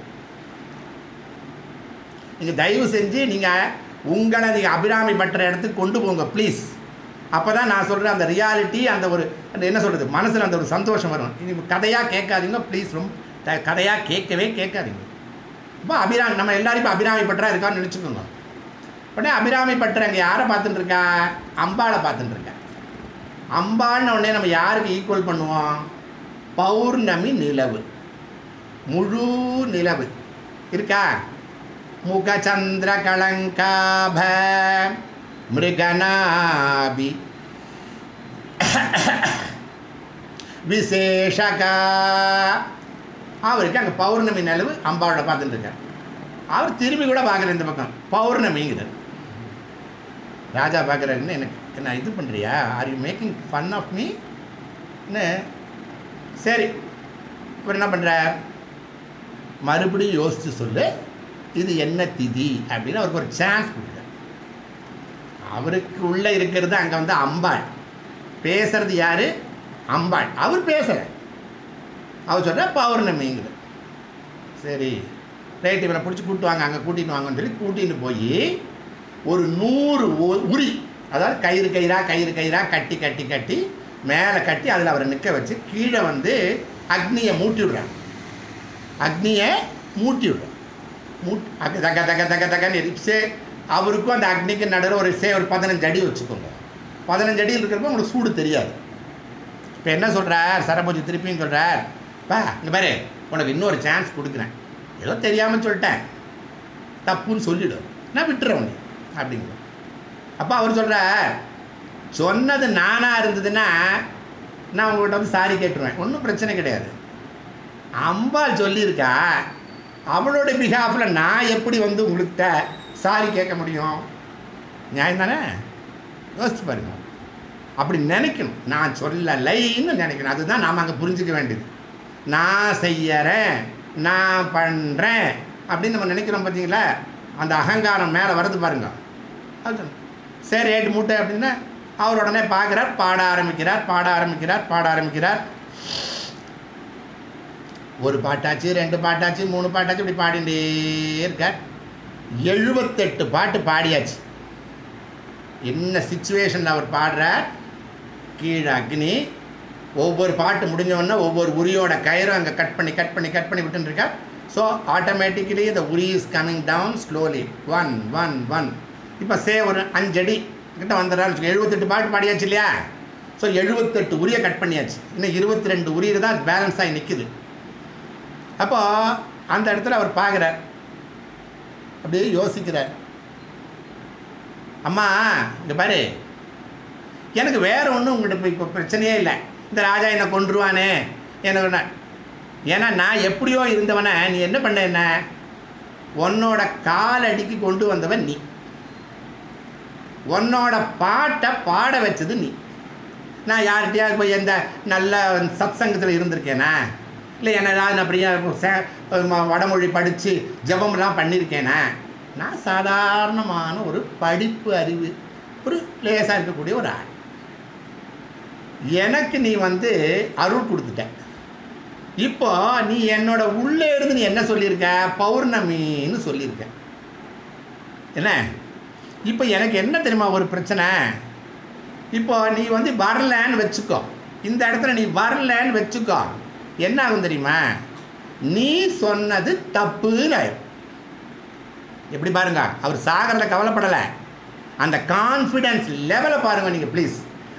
[SPEAKER 1] நீங்கள் தயவு செஞ்சு நீங்கள் உங்களை நீங்கள் அபிராமி பட்டற இடத்துக்கு கொண்டு போங்க ப்ளீஸ் அப்போ தான் நான் சொல்கிறேன் அந்த ரியாலிட்டி அந்த ஒரு அந்த என்ன சொல்கிறது மனசில் அந்த ஒரு சந்தோஷம் வரும் இனி கதையாக கேட்காதீங்க ப்ளீஸ் ரொம்ப கதையாக கேட்கவே கேட்காதீங்க இப்போ அபிராமி நம்ம எல்லாரும் இப்போ அபிராமி பட்டரா இருக்கான்னு நினச்சிக்கோங்க உடனே அபிராமி பட்டர் அங்கே யாரை பார்த்துட்டு இருக்கா அம்பாளை பார்த்துட்டு இருக்கா அம்பாள்னு உடனே நம்ம யாருக்கு ஈக்குவல் பண்ணுவோம் பௌர்ணமி நிலவு முழு நிலவு இருக்கா முகச்சந்திர கலங்காப மிருகநாபி விசேஷகா அவருக்கு அங்கே பௌர்ணமி நிலவு அம்பாவோட பார்த்துட்டு இருக்கார் அவர் திரும்பி கூட பார்க்குற இந்த பக்கம் பௌர்ணமிங்கிறார் ராஜா பார்க்குறாருன்னு எனக்கு என்ன இது பண்ணுறியா are you making fun of me என்ன சரி இவர் என்ன பண்ணுறார் மறுபடியும் யோசித்து சொல்லு இது என்ன திதி அப்படின்னு அவருக்கு ஒரு சான்ஸ் கொடுக்குறார் அவருக்கு உள்ளே இருக்கிறது அங்கே வந்து அம்பாள் பேசுறது யார் அம்பாள் அவர் பேசுகிறார் அவர் சொல்கிற பௌர்ணமிங்குது சரி ரைட் இவனை பிடிச்சி கூட்டு வாங்க அங்கே கூட்டிட்டு வாங்கன்னு சொல்லி கூட்டிட்டு போய் ஒரு நூறு உ- உரி அதாவது கயிறு கயிறா கயிறு கயிறா கட்டி கட்டி கட்டி மேலே கட்டி அதில் அவரை நிற்க வச்சு கீழே வந்து அக்னியை மூட்டி விடுறாங்க அக்னியை மூட்டி விடுறாங்க மூட் அக் தக தக தக தகன்னு எரிச்சே அவருக்கும் அந்த அக்னிக்கு நடுவில் ஒரு சே ஒரு பதினஞ்சு அடி வச்சுக்கோங்க பதினஞ்சு அடியில் இருக்கிறப்ப உங்களுக்கு சூடு தெரியாது இப்போ என்ன சொல்கிறார் சரபோஜி திருப்பியும் சொல்கிறார் பா இங்கே பாரு உனக்கு இன்னொரு சான்ஸ் கொடுக்குறேன் ஏதோ தெரியாமல் சொல்லிட்டேன் தப்புன்னு சொல்லிடும் நான் விட்டுறேன் நீ அப்படிங்கிற அப்போ அவர் சொல்கிறார் சொன்னது நானாக இருந்ததுன்னா நான் உங்கள்கிட்ட வந்து சாரி கேட்டுருவேன் ஒன்றும் பிரச்சனை கிடையாது அம்பாள் சொல்லியிருக்கா அவளோட பிஹாஃபில் நான் எப்படி வந்து உங்கள்கிட்ட சாரி கேட்க முடியும் நியாயம் தானே யோசிச்சு பாருங்க அப்படி நினைக்கணும் நான் சொல்லலைன்னு நினைக்கணும் அதுதான் நாம் அங்கே புரிஞ்சுக்க வேண்டியது நான் செய்யறேன் நான் பண்ணுறேன் அப்படின்னு நம்ம நினைக்கிறோம் பார்த்தீங்களா அந்த அகங்காரம் மேலே வருது பாருங்க அது சொல்லணும். சரி ரேட்டு மூட்டை அப்படின்னா அவர் உடனே பார்க்குறார் பாட ஆரம்பிக்கிறார் பாட ஆரம்பிக்கிறார் பாட ஆரம்பிக்கிறார் ஒரு பாட்டாச்சு ரெண்டு பாட்டாச்சு மூணு பாட்டாச்சு இப்படி பாடிட்டே இருக்கார் எழுபத்தெட்டு பாட்டு பாடியாச்சு என்ன சுச்சுவேஷனில் அவர் பாடுறார் கீழே அக்னி ஒவ்வொரு பாட்டு முடிஞ்சவொடனே ஒவ்வொரு உரியோட கயிறும் அங்கே கட் பண்ணி கட் பண்ணி கட் பண்ணி விட்டுருக்கார் ஸோ ஆட்டோமேட்டிக்கலி the உரி is coming down slowly one one one இப்போ சே ஒரு அஞ்சடி கிட்ட வந்துடுறாரு எழுபத்தெட்டு பாட்டு பாடியாச்சு இல்லையா ஸோ எழுபத்தெட்டு உரியை கட் பண்ணியாச்சு இன்னும் இருபத்தி ரெண்டு உரியில் தான் பேலன்ஸ் ஆகி நிற்குது அப்போ அந்த இடத்துல அவர் பார்க்குறார் அப்படியே யோசிக்கிறார் அம்மா இங்கே பாரு எனக்கு வேற ஒன்றும் உங்கள்கிட்ட இப்போ இப்போ பிரச்சனையே இல்லை இந்த ராஜா என்னை கொன்றுவானே எனக்கு ஒண்ணு- ஏன்னா நான் எப்படியோ இருந்தவனை நீ என்ன பண்ண என்ன உன்னோட காலடிக்கு கொண்டு வந்தவன் நீ உன்னோட பாட்டை பாட வச்சது நீ நான் யார்கிட்டயாவது போய் எந்த நல்ல சத்சங்கத்தில் இருந்திருக்கேனா இல்லை என்ன நான் அப்படியே சே- ம- வடமொழி படித்து ஜெபம்லாம் பண்ணியிருக்கேனா நான் சாதாரணமான ஒரு படிப்பு அறிவு ஒரு லேசாக இருக்கக்கூடிய ஒரு ஆள் எனக்கு நீ வந்து அருள் கொடுத்துட்ட இப்போ நீ என்னோட உள்ளே இருந்து நீ என்ன சொல்லியிருக்க பௌர்ணமின்னு சொல்லியிருக்க என்ன இப்போ எனக்கு என்ன தெரியுமா ஒரு பிரச்சனை இப்போ நீ வந்து வரலன்னு வச்சுக்கோ இந்த இடத்துல நீ வரலன்னு வச்சுக்கோ என்ன ஆகும் தெரியுமா நீ சொன்னது தப்புன்னு ஆயிரும் எப்படி பாருங்க அவர் சாகரில் கவலைப்படலை அந்த கான்ஃபிடன்ஸ் லெவலை பாருங்க நீங்கள் ப்ளீஸ்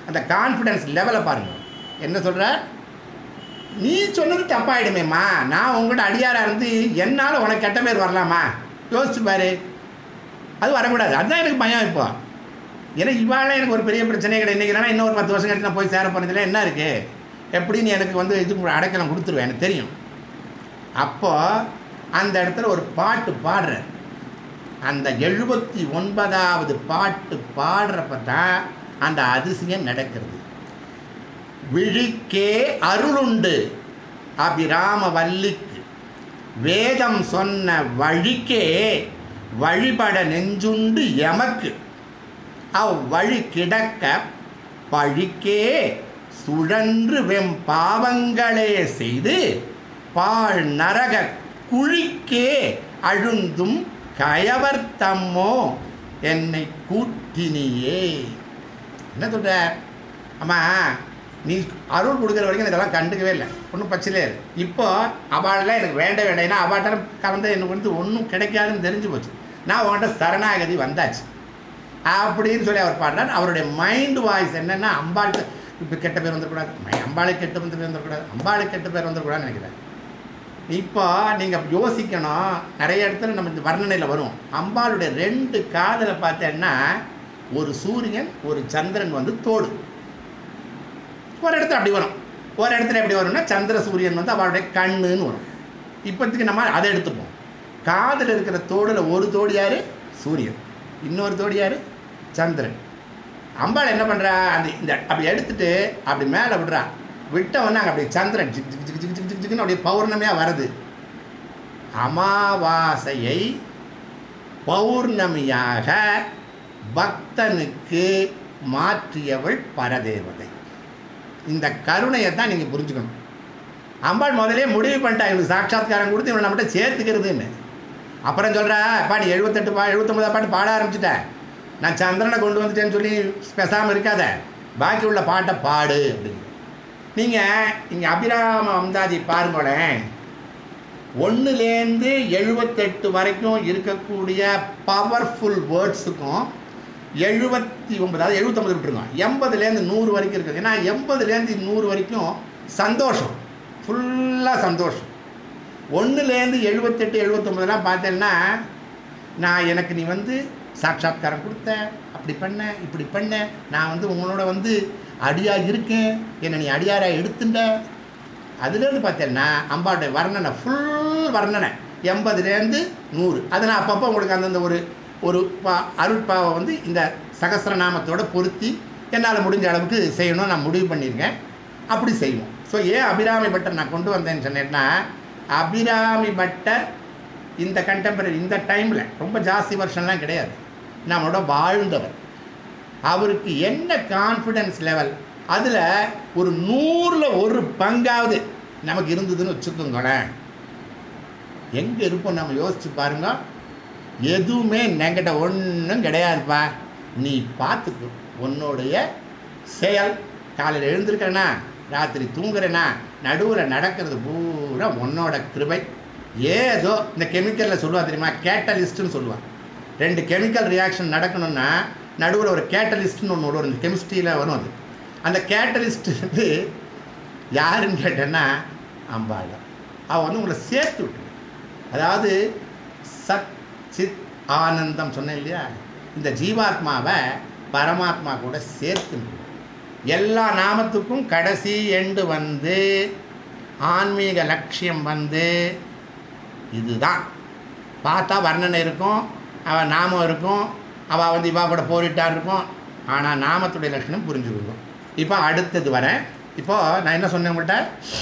[SPEAKER 1] அந்த கான்ஃபிடன்ஸ் லெவலை பாருங்கள் என்ன சொல்கிற நீ சொன்னது தப்பாயிடுமேம்மா நான் உங்கள்கிட்ட அடியாராக இருந்து என்னால் உனக்கு கெட்ட பேர் வரலாமா யோசிச்சு பாரு அது வரக்கூடாது அதுதான் எனக்கு பயம் இப்போ ஏன்னா இவாளே எனக்கு ஒரு பெரிய பிரச்சனையே கிடையாது இன்றைக்கி இல்லைனா இன்னும் ஒரு பத்து வருஷம் கழிச்சு நான் போய் சேர போனதில் என்ன இருக்குது எப்படி நீ எனக்கு வந்து இது அடைக்கலம் கொடுத்துருவேன் எனக்கு தெரியும் அப்போது அந்த இடத்துல ஒரு பாட்டு பாடுற அந்த எழுபத்தி ஒன்பதாவது பாட்டு பாடுறப்ப தான் அந்த அதிசயம் நடக்கிறது விழிக்கே அருளுண்டு அபிராம வல்லிக்கு வேதம் சொன்ன வழிக்கே வழிபட நெஞ்சுண்டு எமக்கு அவ்வழி கிடக்க பழிக்கே சுழன்று வெம் பாவங்களே செய்து பாழ் நரக குழிக்கே அழுந்தும் கயவர் தம்மோ என்னை கூட்டினியே என்ன சொல்ற அம்மா நீ அருள் கொடுக்குற வரைக்கும் நான் இதெல்லாம் கண்டுக்கவே இல்லை ஒன்றும் பிரச்சனையே இல்லை இப்போ அவாளெலாம் எனக்கு வேண்ட வேண்டாம் அவாட்ட கலந்து எனக்கு வந்து ஒன்றும் கிடைக்காதுன்னு தெரிஞ்சு போச்சு நான் உன்கிட்ட சரணாகதி வந்தாச்சு அப்படின்னு சொல்லி அவர் பாடுறார் அவருடைய மைண்ட் வாய்ஸ் என்னென்னா அம்பாளுக்கு இப்போ கெட்ட பேர் வந்துடக்கூடாது மை- அம்பாளுக்கு கெட்ட வந்து பேர் வந்துடக்கூடாது அம்பாளுக்கு கெட்ட பேர் வந்துடக்கூடாதுன்னு நினைக்கிறேன் இப்போ நீங்கள் யோசிக்கணும் நிறைய இடத்துல நம்ம இந்த வர்ணனையில் வரும் அம்பாளுடைய ரெண்டு காதில் பார்த்தேன்னா ஒரு சூரியன் ஒரு சந்திரன் வந்து தோடு ஒரு இடத்துல அப்படி வரும் ஒரு இடத்துல எப்படி வரும்னா சந்திர சூரியன் வந்து அவளுடைய கண்ணுன்னு வரும் இப்போதைக்கு நம்ம அதை எடுத்துப்போம் காதில் இருக்கிற தோடில் ஒரு தோடு யார் சூரியன் இன்னொரு தோடு யார் சந்திரன் அம்பாள் என்ன பண்ணுறா அந்த இந்த அப்படி எடுத்துட்டு அப்படி மேலே விடுறா விட்ட உடனே அங்கே அப்படி சந்திரன் ஜிக் ஜிக் ஜிக் ஜிக் ஜிக் ஜிக்னு அப்படியே பௌர்ணமியாக வருது அமாவாசையை பௌர்ணமியாக பக்தனுக்கு மாற்றியவள் பரதேவதை இந்த கருணையை தான் நீங்கள் புரிஞ்சுக்கணும் அம்பாள் முதலே முடிவு பண்ணிட்டா இவனுக்கு சாட்சாத்காரம் கொடுத்து இவனை நம்மகிட்ட சேர்த்துக்கிறதுன்னு அப்புறம் சொல்கிறா அப்பா நீ எழுபத்தெட்டு பா எழுபத்தொம்பதா பாட்டு பாட ஆரம்பிச்சிட்டேன் நான் சந்திரனை கொண்டு வந்துட்டேன்னு சொல்லி பேசாமல் இருக்காத பாக்கி உள்ள பாட்டை பாடு அப்படின்னு நீங்கள் இங்கே அபிராம அம்தாதி பாருங்களேன் ஒன்றுலேருந்து எழுபத்தெட்டு வரைக்கும் இருக்கக்கூடிய பவர்ஃபுல் வேர்ட்ஸுக்கும் எழுபத்தி ஒன்பது அதாவது எழுபத்தொம்பது விட்டுருங்க எண்பதுலேருந்து நூறு வரைக்கும் இருக்குது ஏன்னா எண்பதுலேருந்து நூறு வரைக்கும் சந்தோஷம் ஃபுல்லாக சந்தோஷம் ஒன்றுலேருந்து எழுபத்தெட்டு எழுபத்தொம்பதுலாம் பார்த்தேன்னா நான் எனக்கு நீ வந்து சாட்சாத்காரம் கொடுத்த அப்படி பண்ண இப்படி பண்ண நான் வந்து உங்களோட வந்து அடியாக இருக்கேன் என்னை நீ அடியாராக எடுத்துட்ட அதுலேருந்து பார்த்தேன்னா அம்பாவுடைய வர்ணனை ஃபுல் வர்ணனை எண்பதுலேருந்து நூறு அதை நான் அப்பப்போ உங்களுக்கு அந்தந்த ஒரு ஒரு பா அருட்பாவை வந்து இந்த சகஸ்ரநாமத்தோட பொருத்தி என்னால் முடிஞ்ச அளவுக்கு செய்யணும்னு நான் முடிவு பண்ணியிருக்கேன் அப்படி செய்வோம் ஸோ ஏன் அபிராமி பட்டர் நான் கொண்டு வந்தேன்னு சொன்னேன்னா அபிராமி பட்டர் இந்த கண்டெம்பரரி இந்த டைமில் ரொம்ப ஜாஸ்தி வருஷம்லாம் கிடையாது நம்மளோட வாழ்ந்தவர் அவருக்கு என்ன கான்ஃபிடன்ஸ் லெவல் அதில் ஒரு நூறில் ஒரு பங்காவது நமக்கு இருந்ததுன்னு வச்சுக்கோங்களேன் எங்கே இருப்போம் நம்ம யோசிச்சு பாருங்க எதுவுமே நெகட்டிவ் ஒன்றும் கிடையாதுப்பா நீ பார்த்துக்கோ உன்னுடைய செயல் காலையில் எழுந்திருக்கிறேனா ராத்திரி தூங்குறேனா நடுவில் நடக்கிறது பூரா உன்னோட கிருபை ஏதோ இந்த கெமிக்கலில் சொல்லுவா தெரியுமா கேட்டலிஸ்ட்டுன்னு சொல்லுவான் ரெண்டு கெமிக்கல் ரியாக்ஷன் நடக்கணும்னா நடுவில் ஒரு கேட்டலிஸ்ட்னு ஒன்று வரும் இந்த கெமிஸ்ட்ரியில் வரும் அது அந்த கேட்டலிஸ்ட் வந்து யாருன்னு கேட்டேன்னா அம்பாள் தான் அவள் வந்து உங்களை சேர்த்து விட்டுரு அதாவது சத் சித் ஆனந்தம் சொன்னேன் இல்லையா இந்த ஜீவாத்மாவை பரமாத்மா கூட சேர்த்து விட்டுரு. எல்லா நாமத்துக்கும் கடைசி எண்டு வந்து ஆன்மீக லட்சியம் வந்து இதுதான் பார்த்தா வர்ணனை இருக்கும் அவள் நாமம் இருக்கும் அவள் வந்து இவா கூட போரிட்டா இருக்கும் ஆனால் நாமத்துடைய லட்சணம் புரிஞ்சுக்கணும் இப்போ அடுத்தது வரேன் இப்போ நான் என்ன சொன்னேன் உங்கள்கிட்ட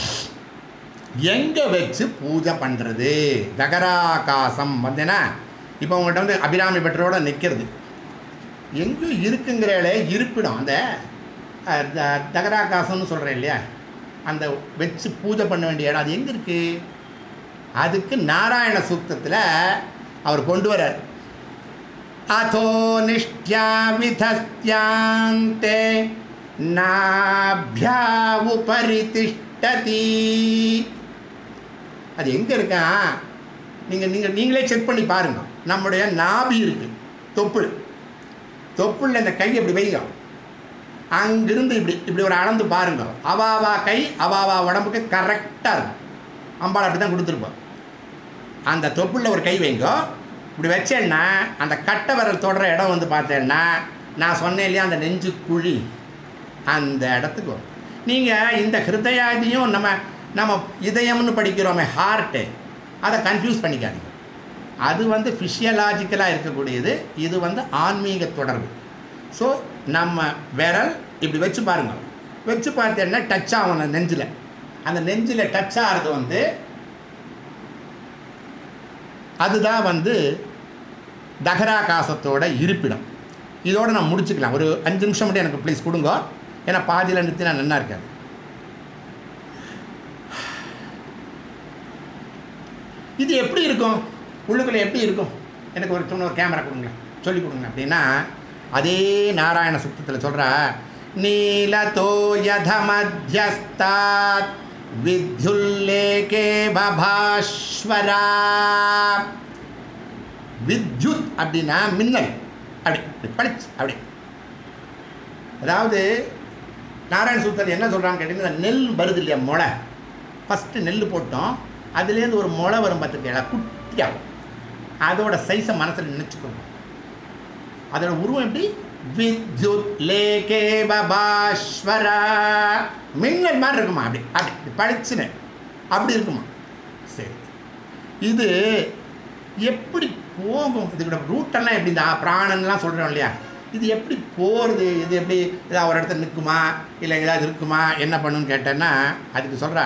[SPEAKER 1] எங்கே வச்சு பூஜை பண்ணுறது தகராகாசம் வந்தேன்னா இப்போ உங்கள்கிட்ட வந்து அபிராமி பெற்றோட நிற்கிறது எங்கேயும் இருக்குங்கிறாலே இருப்பிடம் அந்த அஹ், த- தகராகாசம்னு சொல்கிறேன் இல்லையா அந்த வச்சு பூஜை பண்ண வேண்டிய இடம் அது எங்கே இருக்குது அதுக்கு நாராயண சூக்தத்தில் அவர் கொண்டு வரார் அதோ நிஷ்டியா விதஸ்தியாந்தே நாபியா உபரி திஷ்டதி அது எங்கே இருக்கா நீங்கள் நீங்கள் நீங்களே செக் பண்ணி பாருங்க நம்முடைய நாபி இருக்கு தொப்புள் தொப்புளில் இந்த கை அப்படி வைங்க அங்கிருந்து இப்படி இப்படி ஒரு அளந்து பாருங்க அவாவா கை அவாவா உடம்புக்கு கரெக்டாக இருக்கும் அம்பாள் அப்படி தான் கொடுத்துருப்போம் அந்த தொப்புள்ள ஒரு கை வைங்க இப்படி வச்சேன்னா அந்த கட்டை விரல் தொடர இடம் வந்து பார்த்தேன்னா நான் சொன்னேன் இல்லையா அந்த நெஞ்சு குழி அந்த இடத்துக்கு வரும் நீங்கள் இந்த ஹிருதயாதியும் நம்ம நம்ம இதயம்னு படிக்கிறோமே ஹார்ட்டு அதை கன்ஃபியூஸ் பண்ணிக்காதீங்க அது வந்து ஃபிஷியலாஜிக்கலாக இருக்கக்கூடியது இது வந்து ஆன்மீக தொடர்பு ஸோ நம்ம விரல் இப்படி வச்சு பாருங்க வச்சு பார்த்தேன்னா டச் ஆகும் அந்த நெஞ்சில் அந்த நெஞ்சில் டச் ஆகிறது வந்து அதுதான் வந்து தகராகாசத்தோட இருப்பிடம் இதோட நான் முடிச்சுக்கலாம் ஒரு அஞ்சு நிமிஷம் மட்டும் எனக்கு ப்ளீஸ் கொடுங்க ஏன்னா பாதியில் நிறுத்தினா நல்லா இருக்காது இது எப்படி இருக்கும் உள்ளுக்குள்ளே எப்படி இருக்கும் எனக்கு ஒரு சின்ன ஒரு கேமரா கொடுங்களேன் சொல்லி கொடுங்க அப்படின்னா அதே நாராயண சுத்தத்தில் சொல்கிற நீலதோ யத மத்தியஸ்தாத் வித்யுல்லேகே பபாஸ்வரா வித்யுத் அப்படின்னா மின்னல் அப்படி இப்படி பளிச்சு அப்படி அதாவது நாராயண சூத்திரத்தில் என்ன சொல்கிறான்னு கேட்டிங்கன்னா நெல் வருது இல்லையா முளை ஃபஸ்ட்டு நெல் போட்டோம் அதுலேருந்து ஒரு முளை வரும் பார்த்துருக்கீங்களா குட்டியாக அதோட சைஸை மனசில் நினச்சிக்கோங்க அதோட உருவம் எப்படி வித்யுத் லேகே பபாஸ்வரா மின்னல் மாதிரி இருக்குமா அப்படி அப்படி இப்படி பளிச்சுன்னு அப்படி இருக்குமா சரி இது எப்படி போகும் இதுக்கூட ரூட்டெல்லாம் எப்படி இந்த பிராணன்லாம் சொல்கிறோம் இல்லையா இது எப்படி போகிறது இது எப்படி ஏதாவது ஒரு இடத்துல நிற்குமா இல்லை ஏதாவது இருக்குமா என்ன பண்ணுன்னு கேட்டேன்னா அதுக்கு சொல்கிறா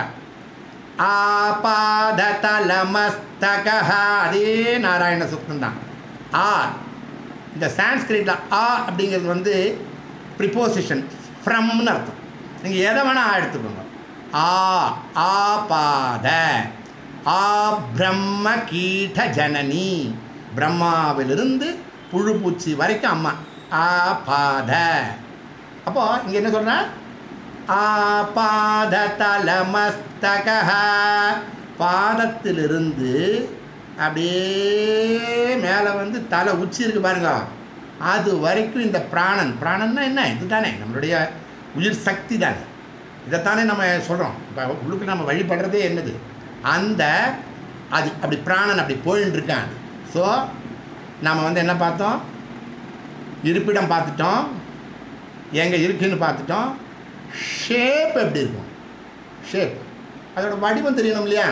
[SPEAKER 1] ஆபாததலமஸ்தக அதே நாராயண சுத்தம் தான் ஆ இந்த சான்ஸ்கிரிட்டில் ஆ அப்படிங்கிறது வந்து ப்ரிப்போசிஷன் ஃப்ரம்னு அர்த்தம் நீங்கள் எதை வேணால் ஆ எடுத்துக்கோங்க ஆ ஆபாத ஆ பிரம்ம கீட ஜனனி பிரம்மாவிலிருந்து புழு பூச்சி வரைக்கும் அம்மா ஆபாத அப்போ இங்கே என்ன சொல்கிறேன் ஆபாத தலமஸ்தக பாதத்திலிருந்து அப்படியே மேலே வந்து தலை உச்சி இருக்கு பாருங்க அது வரைக்கும் இந்த பிராணன் பிராணன்னா என்ன இதுதானே நம்மளுடைய உயிர் சக்தி தானே இதைத்தானே நம்ம சொல்கிறோம் இப்போ உள்ளுக்கு நம்ம வழிபடுறதே என்னது அந்த அது அப்படி பிராணன் அப்படி போயின்னு இருக்கான் ஸோ நாம் வந்து என்ன பார்த்தோம் இருப்பிடம் பார்த்துட்டோம் எங்கே இருக்குன்னு பார்த்துட்டோம் ஷேப் எப்படி இருக்கும் ஷேப் அதோட வடிவம் தெரியணும் இல்லையா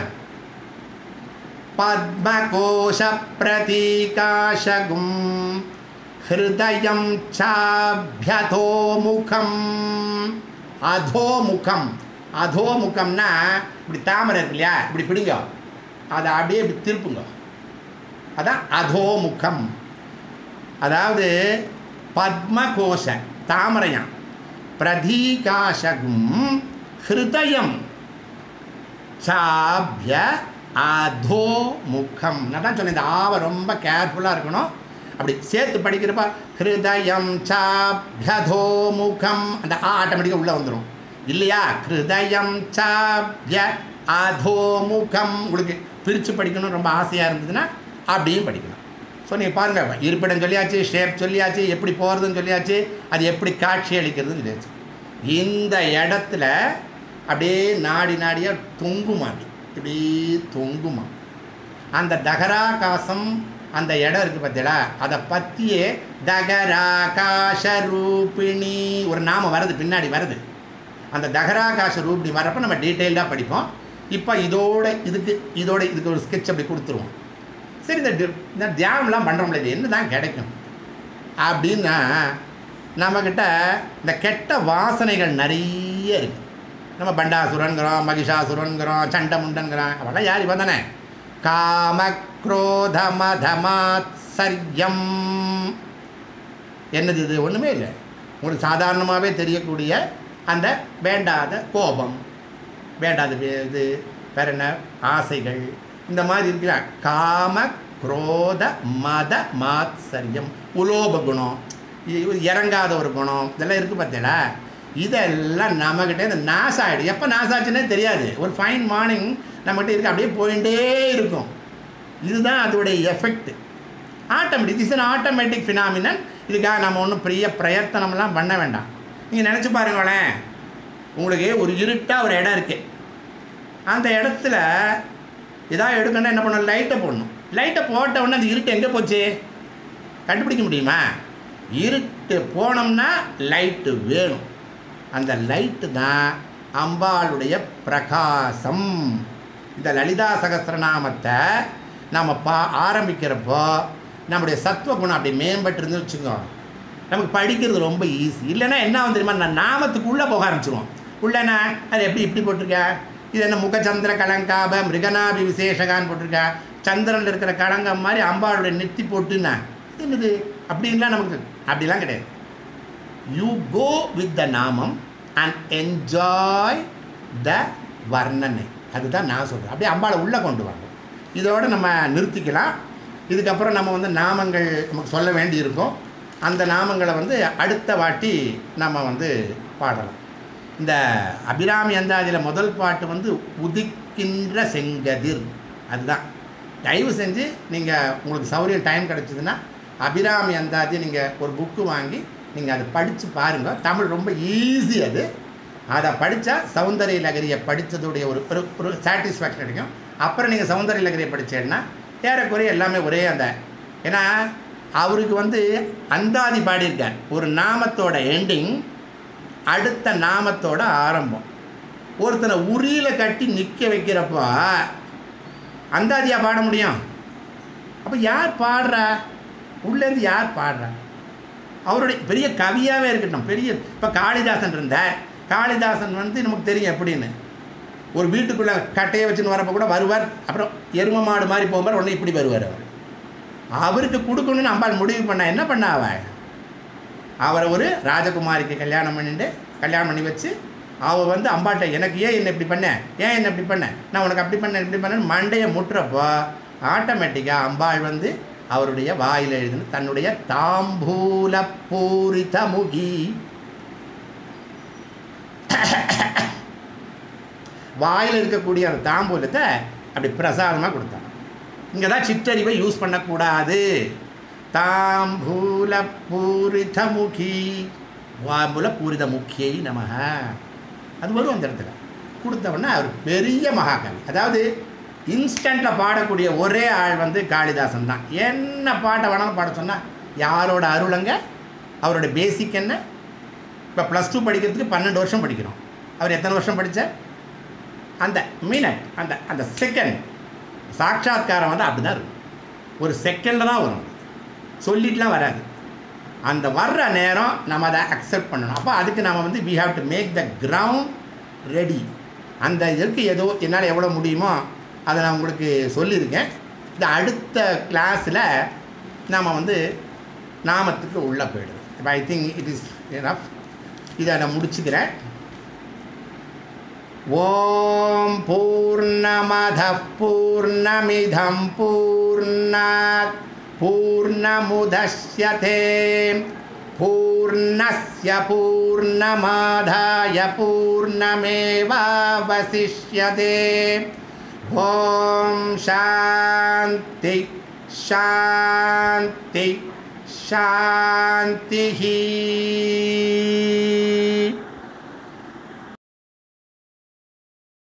[SPEAKER 1] பத்மகோஷ பிரதீகாஷகும் ஹிருதயம் சாபியதோமுகம் அதோமுகம் அதோமுகம்னா இப்படி தாமரை இருக்கு இல்லையா இப்படி பிடிங்க அதை அப்படியே இப்படி திருப்புங்க அதான் அதோமுகம் அதாவது பத்மகோஷ தாமரையாம் பிரதீகாஷகும் ஹிருதயம் சாபிய அதோ முகம் நான் தான் சொன்னேன் இந்த ஆவை ரொம்ப கேர்ஃபுல்லாக இருக்கணும் அப்படி சேர்த்து படிக்கிறப்ப ஹிருதயம் சாபியதோ முகம் அந்த ஆ ஆட்டோமேட்டிக்காக உள்ளே வந்துடும் இல்லையா ஹிருதயம் சாபிய அதோ முகம் உங்களுக்கு பிரித்து படிக்கணும் ரொம்ப ஆசையாக இருந்ததுன்னா அப்படியும் படிக்கணும் ஸோ நீங்கள் பாருங்கள் இருப்பிடம் சொல்லியாச்சு ஷேப் சொல்லியாச்சு எப்படி போகிறதுன்னு சொல்லியாச்சு அது எப்படி காட்சி அளிக்கிறதுன்னு சொல்லியாச்சு இந்த இடத்துல அப்படியே நாடி நாடியாக தொங்குமா அப்படி இப்படி தொங்குமா அந்த தகராகாசம் அந்த இடம் இருக்குது பார்த்தீங்களா அதை பற்றியே தகராகாச ரூபிணி ஒரு நாமம் வருது பின்னாடி வருது அந்த தகராகாச ரூபிணி வரப்போ நம்ம டீட்டெயில்டாக படிப்போம் இப்போ இதோட இதுக்கு இதோட இதுக்கு ஒரு ஸ்கெட்ச் அப்படி கொடுத்துருவோம் சரி இந்த டி- இந்த தியானம்லாம் பண்ணுறோம்ல இது என்ன தான் கிடைக்கும் அப்படின்னா நம்மக்கிட்ட இந்த கெட்ட வாசனைகள் நிறைய இருக்குது நம்ம பண்டாசுரன்கிறோம் மகிஷாசுரன்கிறோம் சண்டமுண்டன்கிறோம் அவெல்லாம் யார் இவன் தானே காம குரோத மதமாத்சரியம் என்னது இது ஒன்றுமே இல்லை உங்களுக்கு சாதாரணமாகவே தெரியக்கூடிய அந்த வேண்டாத கோபம் வேண்டாத வே- இது வேற என்ன ஆசைகள் இந்த மாதிரி இருக்கிற காம குரோத மத மாத்சரியம் உலோப குணம் இ- ஒரு இறங்காத ஒரு குணம் இதெல்லாம் இருக்குது பார்த்தீங்களா இதெல்லாம் நம்மக்கிட்ட இந்த நாசம் ஆகிடும் எப்போ நாசாச்சுன்னே தெரியாது ஒரு ஃபைன் மார்னிங் நம்மகிட்ட இருக்க அப்படியே போயிட்டே இருக்கும் இதுதான் அதோடைய effect automatic is an automatic phenomenon இதுக்காக நம்ம ஒன்றும் பெரிய பிரயத்தனம்லாம் பண்ண வேண்டாம் நீங்கள் நினச்சி பாருங்களேன் உங்களுக்கு ஒரு இருட்டாக ஒரு இடம் இருக்குது அந்த இடத்துல ஏதாவது எடுக்கணும்னா என்ன பண்ணணும் லைட்டை போடணும் லைட்டை போட்ட உடனே அந்த இருட்டு எங்கே போச்சு கண்டுபிடிக்க முடியுமா இருட்டு போனோம்னா லைட்டு வேணும் அந்த லைட்டு தான் அம்பாளுடைய பிரகாசம் இந்த லலிதா சகஸ்ரநாமத்தை நாம் பா ஆரம்பிக்கிறப்போ நம்முடைய சத்துவ குணம் அப்படி மேம்பட்டுருந்து வச்சுக்கோ நமக்கு படிக்கிறது ரொம்ப ஈஸி இல்லைன்னா என்ன ஆகும் தெரியுமா நான் நாமத்துக்குள்ளே போக ஆரம்பிச்சிருவோம் உள்ளனா அது எப்படி இப்படி போட்டிருக்க இது என்ன முகச்சந்திர கலங்காப மிருகநாபி விசேஷகான்னு போட்டிருக்கா சந்திரனில் இருக்கிற கலங்கம் மாதிரி அம்பாளுடைய நெத்தி போட்டுன்னா இது என்னது அப்படின்லாம் நமக்கு அப்படிலாம் கிடையாது யூ கோ வித் த நாமம் அண்ட் என்ஜாய் த வர்ணனை அதுதான் நான் சொல்கிறேன் அப்படியே அம்பாளை உள்ளே கொண்டு வாங்க இதோடு நம்ம நிறுத்திக்கலாம் இதுக்கப்புறம் நம்ம வந்து நாமங்கள் நமக்கு சொல்ல வேண்டி இருக்கும் அந்த நாமங்களை வந்து அடுத்த வாட்டி நம்ம வந்து பாடலாம் இந்த அபிராமி அந்தாதியில் முதல் பாட்டு வந்து உதிக்கின்ற செங்கதிர் அதுதான் தயவு செஞ்சு நீங்கள் உங்களுக்கு சௌரியம் டைம் கிடச்சிதுன்னா அபிராமி அந்தாதி நீங்கள் ஒரு புக்கு வாங்கி நீங்கள் அதை படித்து பாருங்கள் தமிழ் ரொம்ப ஈஸி அது அதை படித்தா சௌந்தரிய லகரியை படித்ததுடைய ஒரு ஒரு ஒரு சாட்டிஸ்ஃபேக்ஷன் கிடைக்கும் அப்புறம் நீங்கள் சௌந்தரிய லகரியை படித்தேன்னா ஏறக்குறைய எல்லாமே ஒரே அந்த ஏன்னா அவருக்கு வந்து அந்தாதி பாடியிருக்கார் ஒரு நாமத்தோட எண்டிங் அடுத்த நாமத்தோட ஆரம்பம் ஒருத்தனை உரியில் கட்டி நிற்க வைக்கிறப்போ அந்தாதியா பாட முடியும் அப்போ யார் பாடுறா உள்ளேருந்து யார் பாடுறா அவருடைய பெரிய கவியாகவே இருக்கட்டும் பெரிய இப்போ காளிதாசன் இருந்தார் காளிதாசன் வந்து நமக்கு தெரியும் எப்படின்னு ஒரு வீட்டுக்குள்ளே கட்டையை வச்சுன்னு வரப்போ கூட வருவார் அப்புறம் எரும மாடு மாதிரி போகும்போது உடனே இப்படி வருவார் அவர் அவருக்கு கொடுக்கணும்னு அம்பாள் முடிவு பண்ண என்ன பண்ண அவ அவரை ஒரு ராஜகுமாரிக்கு கல்யாணம் பண்ணிட்டு கல்யாணம் பண்ணி வச்சு அவள் வந்து அம்பாட்ட எனக்கு ஏன் என்ன இப்படி பண்ண ஏன் என்ன இப்படி பண்ண நான் உனக்கு அப்படி பண்ண இப்படி பண்ணேன்னு மண்டையை முட்டுறப்போ ஆட்டோமேட்டிக்காக அம்பாள் வந்து அவருடைய வாயில் எழுதுன தன்னுடைய தாம்பூல பூரித முகி வாயில் இருக்கக்கூடிய அந்த தாம்பூலத்தை அப்படி பிரசாதமாக கொடுத்தாங்க இங்கே தான் சிற்றறிவை யூஸ் பண்ணக்கூடாது தாம்பூல பூரித முகி வாம்புல பூரித முக்கியை நமக அது வரும் அந்த இடத்துல கொடுத்த உடனே அவர் பெரிய மகாகவி அதாவது இன்ஸ்டண்ட்டில் பாடக்கூடிய ஒரே ஆள் வந்து காளிதாசன் தான் என்ன பாட்டை வேணாலும் பாட சொன்னால் யாரோட அருளங்க அவரோட பேசிக் என்ன இப்போ ப்ளஸ் டூ படிக்கிறதுக்கு பன்னெண்டு வருஷம் படிக்கிறோம் அவர் எத்தனை வருஷம் படித்தார் அந்த மினிட் அந்த அந்த செகண்ட் சாட்சாத்காரம் வந்து அப்படி தான் இருக்கும் ஒரு செகண்டில் தான் வரும் சொல்லிட்டுலாம் வராது அந்த வர்ற நேரம் நம்ம அதை அக்செப்ட் பண்ணணும் அப்போ அதுக்கு நம்ம வந்து we have to make the ground ready அந்த இதற்கு ஏதோ என்னால் எவ்வளோ முடியுமோ அதை நான் உங்களுக்கு சொல்லியிருக்கேன் இந்த அடுத்த கிளாஸில் நாம் வந்து நாமத்துக்கு உள்ளே போயிடுவோம் இப்போ I think it is enough இதை நான் முடிச்சுக்கிறேன் ஓம் பூர்ணமத பூர்ணமிதம் பூர்ணாத் பூர்ணமுதஷ்யதே பூர்ணஸ்ய பூர்ணமாதாய பூர்ணமேவாவசிஷ்யதே ஓம் சாந்தி சாந்தி சாந்திஹி